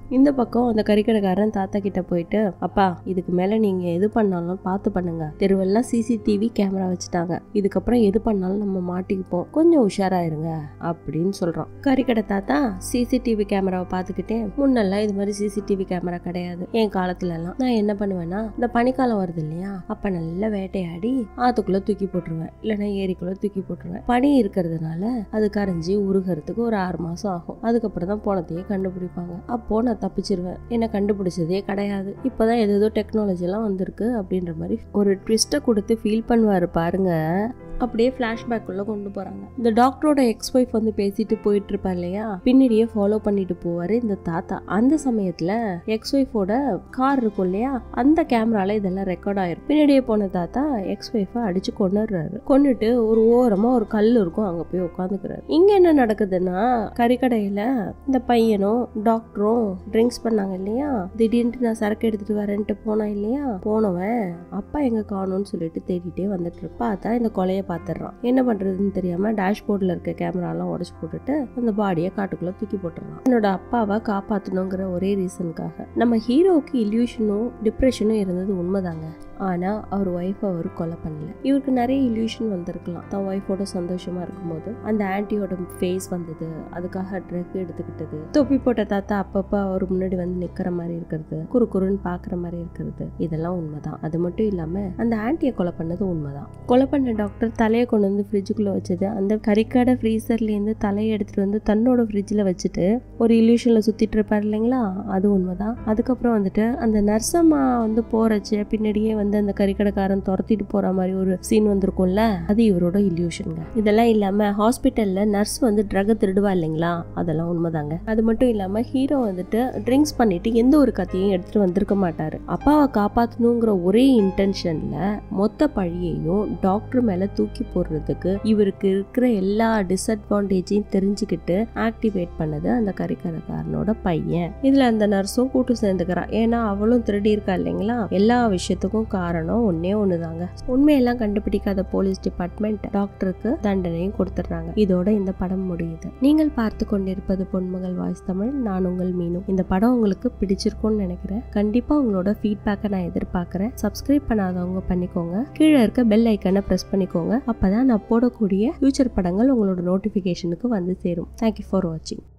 Speaker 1: இந்த பக்கம் அந்த கறிக்கடைக்காரன் தாத்தா கிட்ட போயிட்டு அப்பா இதுக்கு மேல நீங்க எது பண்ணாலும் பார்த்து பண்ணுங்க தெருவெல்லாம் சிசிடிவி கேமரா வச்சுட்டாங்க இதுக்கப்புறம் எது பண்ணாலும் நம்ம மாட்டிக்குப்போம் கொஞ்சம் உஷாரா இருங்க அப்படின்னு சொல்றான் கறிக்கடை தாத்தா சிசிடிவி கேமராவை பார்த்துக்கிட்டே முன்னெல்லாம் இது மாதிரி சிசிடிவி கேமரா கிடையாது என் காலத்துல எல்லாம் நான் என்ன பண்ணுவேன்னா இந்த பனிக்காலம் வருது இல்லையா அப்ப நல்லா வேட்டையாடி ஆத்துக்குள்ள தூக்கி போட்டுருவேன் இல்லைன்னா ஏரிக்குள்ள தூக்கி போட்டுருவேன் பனி இருக்கிறதுனால அது கரைஞ்சி உருகிறதுக்கு ஒரு ஆறு மாசம் ஆகும் அதுக்கப்புறம் தான் போனத்தையே கண்டுபிடிப்பாங்க அப்போ நான் தப்பிச்சிருவேன் என்ன கண்டுபிடிச்சதே கிடையாது இப்போதான் ஏதோ டெக்னாலஜி எல்லாம் வந்திருக்கு அப்படின்ற மாதிரி ஒரு ட்விஸ்ட்டை கொடுத்து ஃபீல் பண்ணுவாரு பாருங்க அப்படியே ஃப்ளாஷ்பேக்குள்ள கொண்டு போறாங்க இந்த டாக்டரோட எக்ஸ் ஒய்ஃப் வந்து பேசிட்டு போயிட்டு இருப்பா இல்லையா பின்னாடியே ஃபாலோ பண்ணிட்டு போவாரு இந்த தாத்தா அந்த சமயத்துல எக்ஸ் ஒய்ஃபோட கார் இருக்கும் இல்லையா அந்த கேமரால இதெல்லாம் ரெக்கார்ட் ஆயிரும் பின்னாடியே போன தாத்தா எக்ஸ் ஒய்ஃபை அடிச்சு கொண்டுறாரு கொண்டுட்டு ஒரு ஓரமா ஒரு கல் இருக்கும் அங்க போய் உட்காந்துக்கிறாரு இங்க என்ன நடக்குதுன்னா கறிக்கடையில இந்த பையனும் டாக்டரும் ட்ரிங்க்ஸ் பண்ணாங்க இல்லையா திடீர்னு நான் சரக்கு எடுத்துட்டு வரேன்ட்டு போனான் இல்லையா போனவன் அப்பா எங்க காணும்னு சொல்லிட்டு தேடிட்டே வந்துட்டு இருப்பான். பார்த்தா இந்த கொலையை பார்த்துடுறான் என்ன பண்றதுன்னு தெரியாம டேஷ்போர்ட்ல இருக்க கேமராலாம் உடச்சு போட்டுட்டு அந்த பாடியை காட்டுக்குள்ள தூக்கி போட்டுறான் என்னோட அப்பாவை காப்பாத்தணுங்கிற ஒரே ரீசனுக்காக நம்ம ஹீரோவுக்கு இல்யூஷனும் டிப்ரெஷனும் இருந்தது உண்மைதாங்க ஆனா அவர் ஒய்ஃப் அவர் கொலை பண்ணல இவருக்கு நிறைய இல்யூஷன் வந்திருக்கலாம் தன் ஒய்ஃபோட சந்தோஷமா இருக்கும்போது அந்த ஆன்ட்டியோட ஃபேஸ் வந்தது அதுக்காக ட்ரக் எடுத்துக்கிட்டது தொப்பி போட்ட தாத்தா அப்பப்ப அவர் முன்னாடி வந்து நிக்கிற மாதிரி இருக்கிறது குறு குறுன்னு பாக்குற மாதிரி இருக்கிறது இதெல்லாம் உண்மைதான் அது மட்டும் இல்லாம அந்த ஆன்ட்டியை கொலை பண்ணது உண்மைதான் கொலை பண்ண டாக்டர் தலையை கொண்டு வந்து ஃப்ரிட்ஜுக்குள்ள வச்சது அந்த கறிக்கடை ஃப்ரீசர்ல இருந்து தலையை எடுத்துட்டு வந்து தன்னோட ஃப்ரிட்ஜில் வச்சுட்டு ஒரு இல்யூஷன்ல சுத்திட்டு இருப்பாரு இல்லைங்களா அது உண்மைதான் அதுக்கப்புறம் வந்துட்டு அந்த நர்சம்மா வந்து போறச்சு பின்னாடியே வந்து அந்த கறிக்கடைக்காரன் துரத்திட்டு போற மாதிரி ஒரு சீன் வந்திருக்கும்ல அது இவரோட இல்யூஷனுங்க இதெல்லாம் இல்லாம ஹாஸ்பிட்டல்ல நர்ஸ் வந்து ட்ரக் திருடுவா இல்லைங்களா அதெல்லாம் உண்மைதாங்க அது மட்டும் இல்லாம ஹீரோ வந்துட்டு ட்ரிங்க்ஸ் பண்ணிட்டு எந்த ஒரு கத்தியையும் எடுத்துட்டு வந்திருக்க மாட்டாரு அப்பாவை காப்பாத்தணுங்கிற ஒரே இன்டென்ஷன்ல மொத்த பழியையும் டாக்டர் மேல தூக்கி போடுறதுக்கு இவருக்கு இருக்கிற எல்லா டிஸ்அட்வான்டேஜையும் தெரிஞ்சுக்கிட்டு ஆக்டிவேட் பண்ணது அந்த கறிக்கடைக்காரனோட பையன் இதுல அந்த நர்ஸும் கூட்டு சேர்ந்துக்கிறான் ஏன்னா அவளும் திருடி இருக்கா இல்லைங்களா எல்லா விஷயத்துக்கும் காரணம் ஒன்னே ஒண்ணுதாங்க உண்மையெல்லாம் கண்டுபிடிக்காத போலீஸ் டிபார்ட்மெண்ட் டாக்டருக்கு தண்டனையும் கொடுத்துட்றாங்க இதோட இந்த படம் முடியுது நீங்கள் பார்த்து கொண்டிருப்பது பொன்மகள் வாய்ஸ் தமிழ் நான் உங்கள் மீனும் இந்த படம் உங்களுக்கு பிடிச்சிருக்கும்னு நினைக்கிறேன் கண்டிப்பா உங்களோட ஃபீட்பேக்கை நான் எதிர்பார்க்கறேன் சப்ஸ்கிரைப் பண்ணாதவங்க பண்ணிக்கோங்க கீழே இருக்க பெல் ஐக்கனை ப்ரெஸ் பண்ணிக்கோங்க அப்பதான் நான் போடக்கூடிய ஃபியூச்சர் படங்கள் உங்களோட நோட்டிஃபிகேஷனுக்கு வந்து சேரும் தேங்க்யூ ஃபார் வாட்சிங்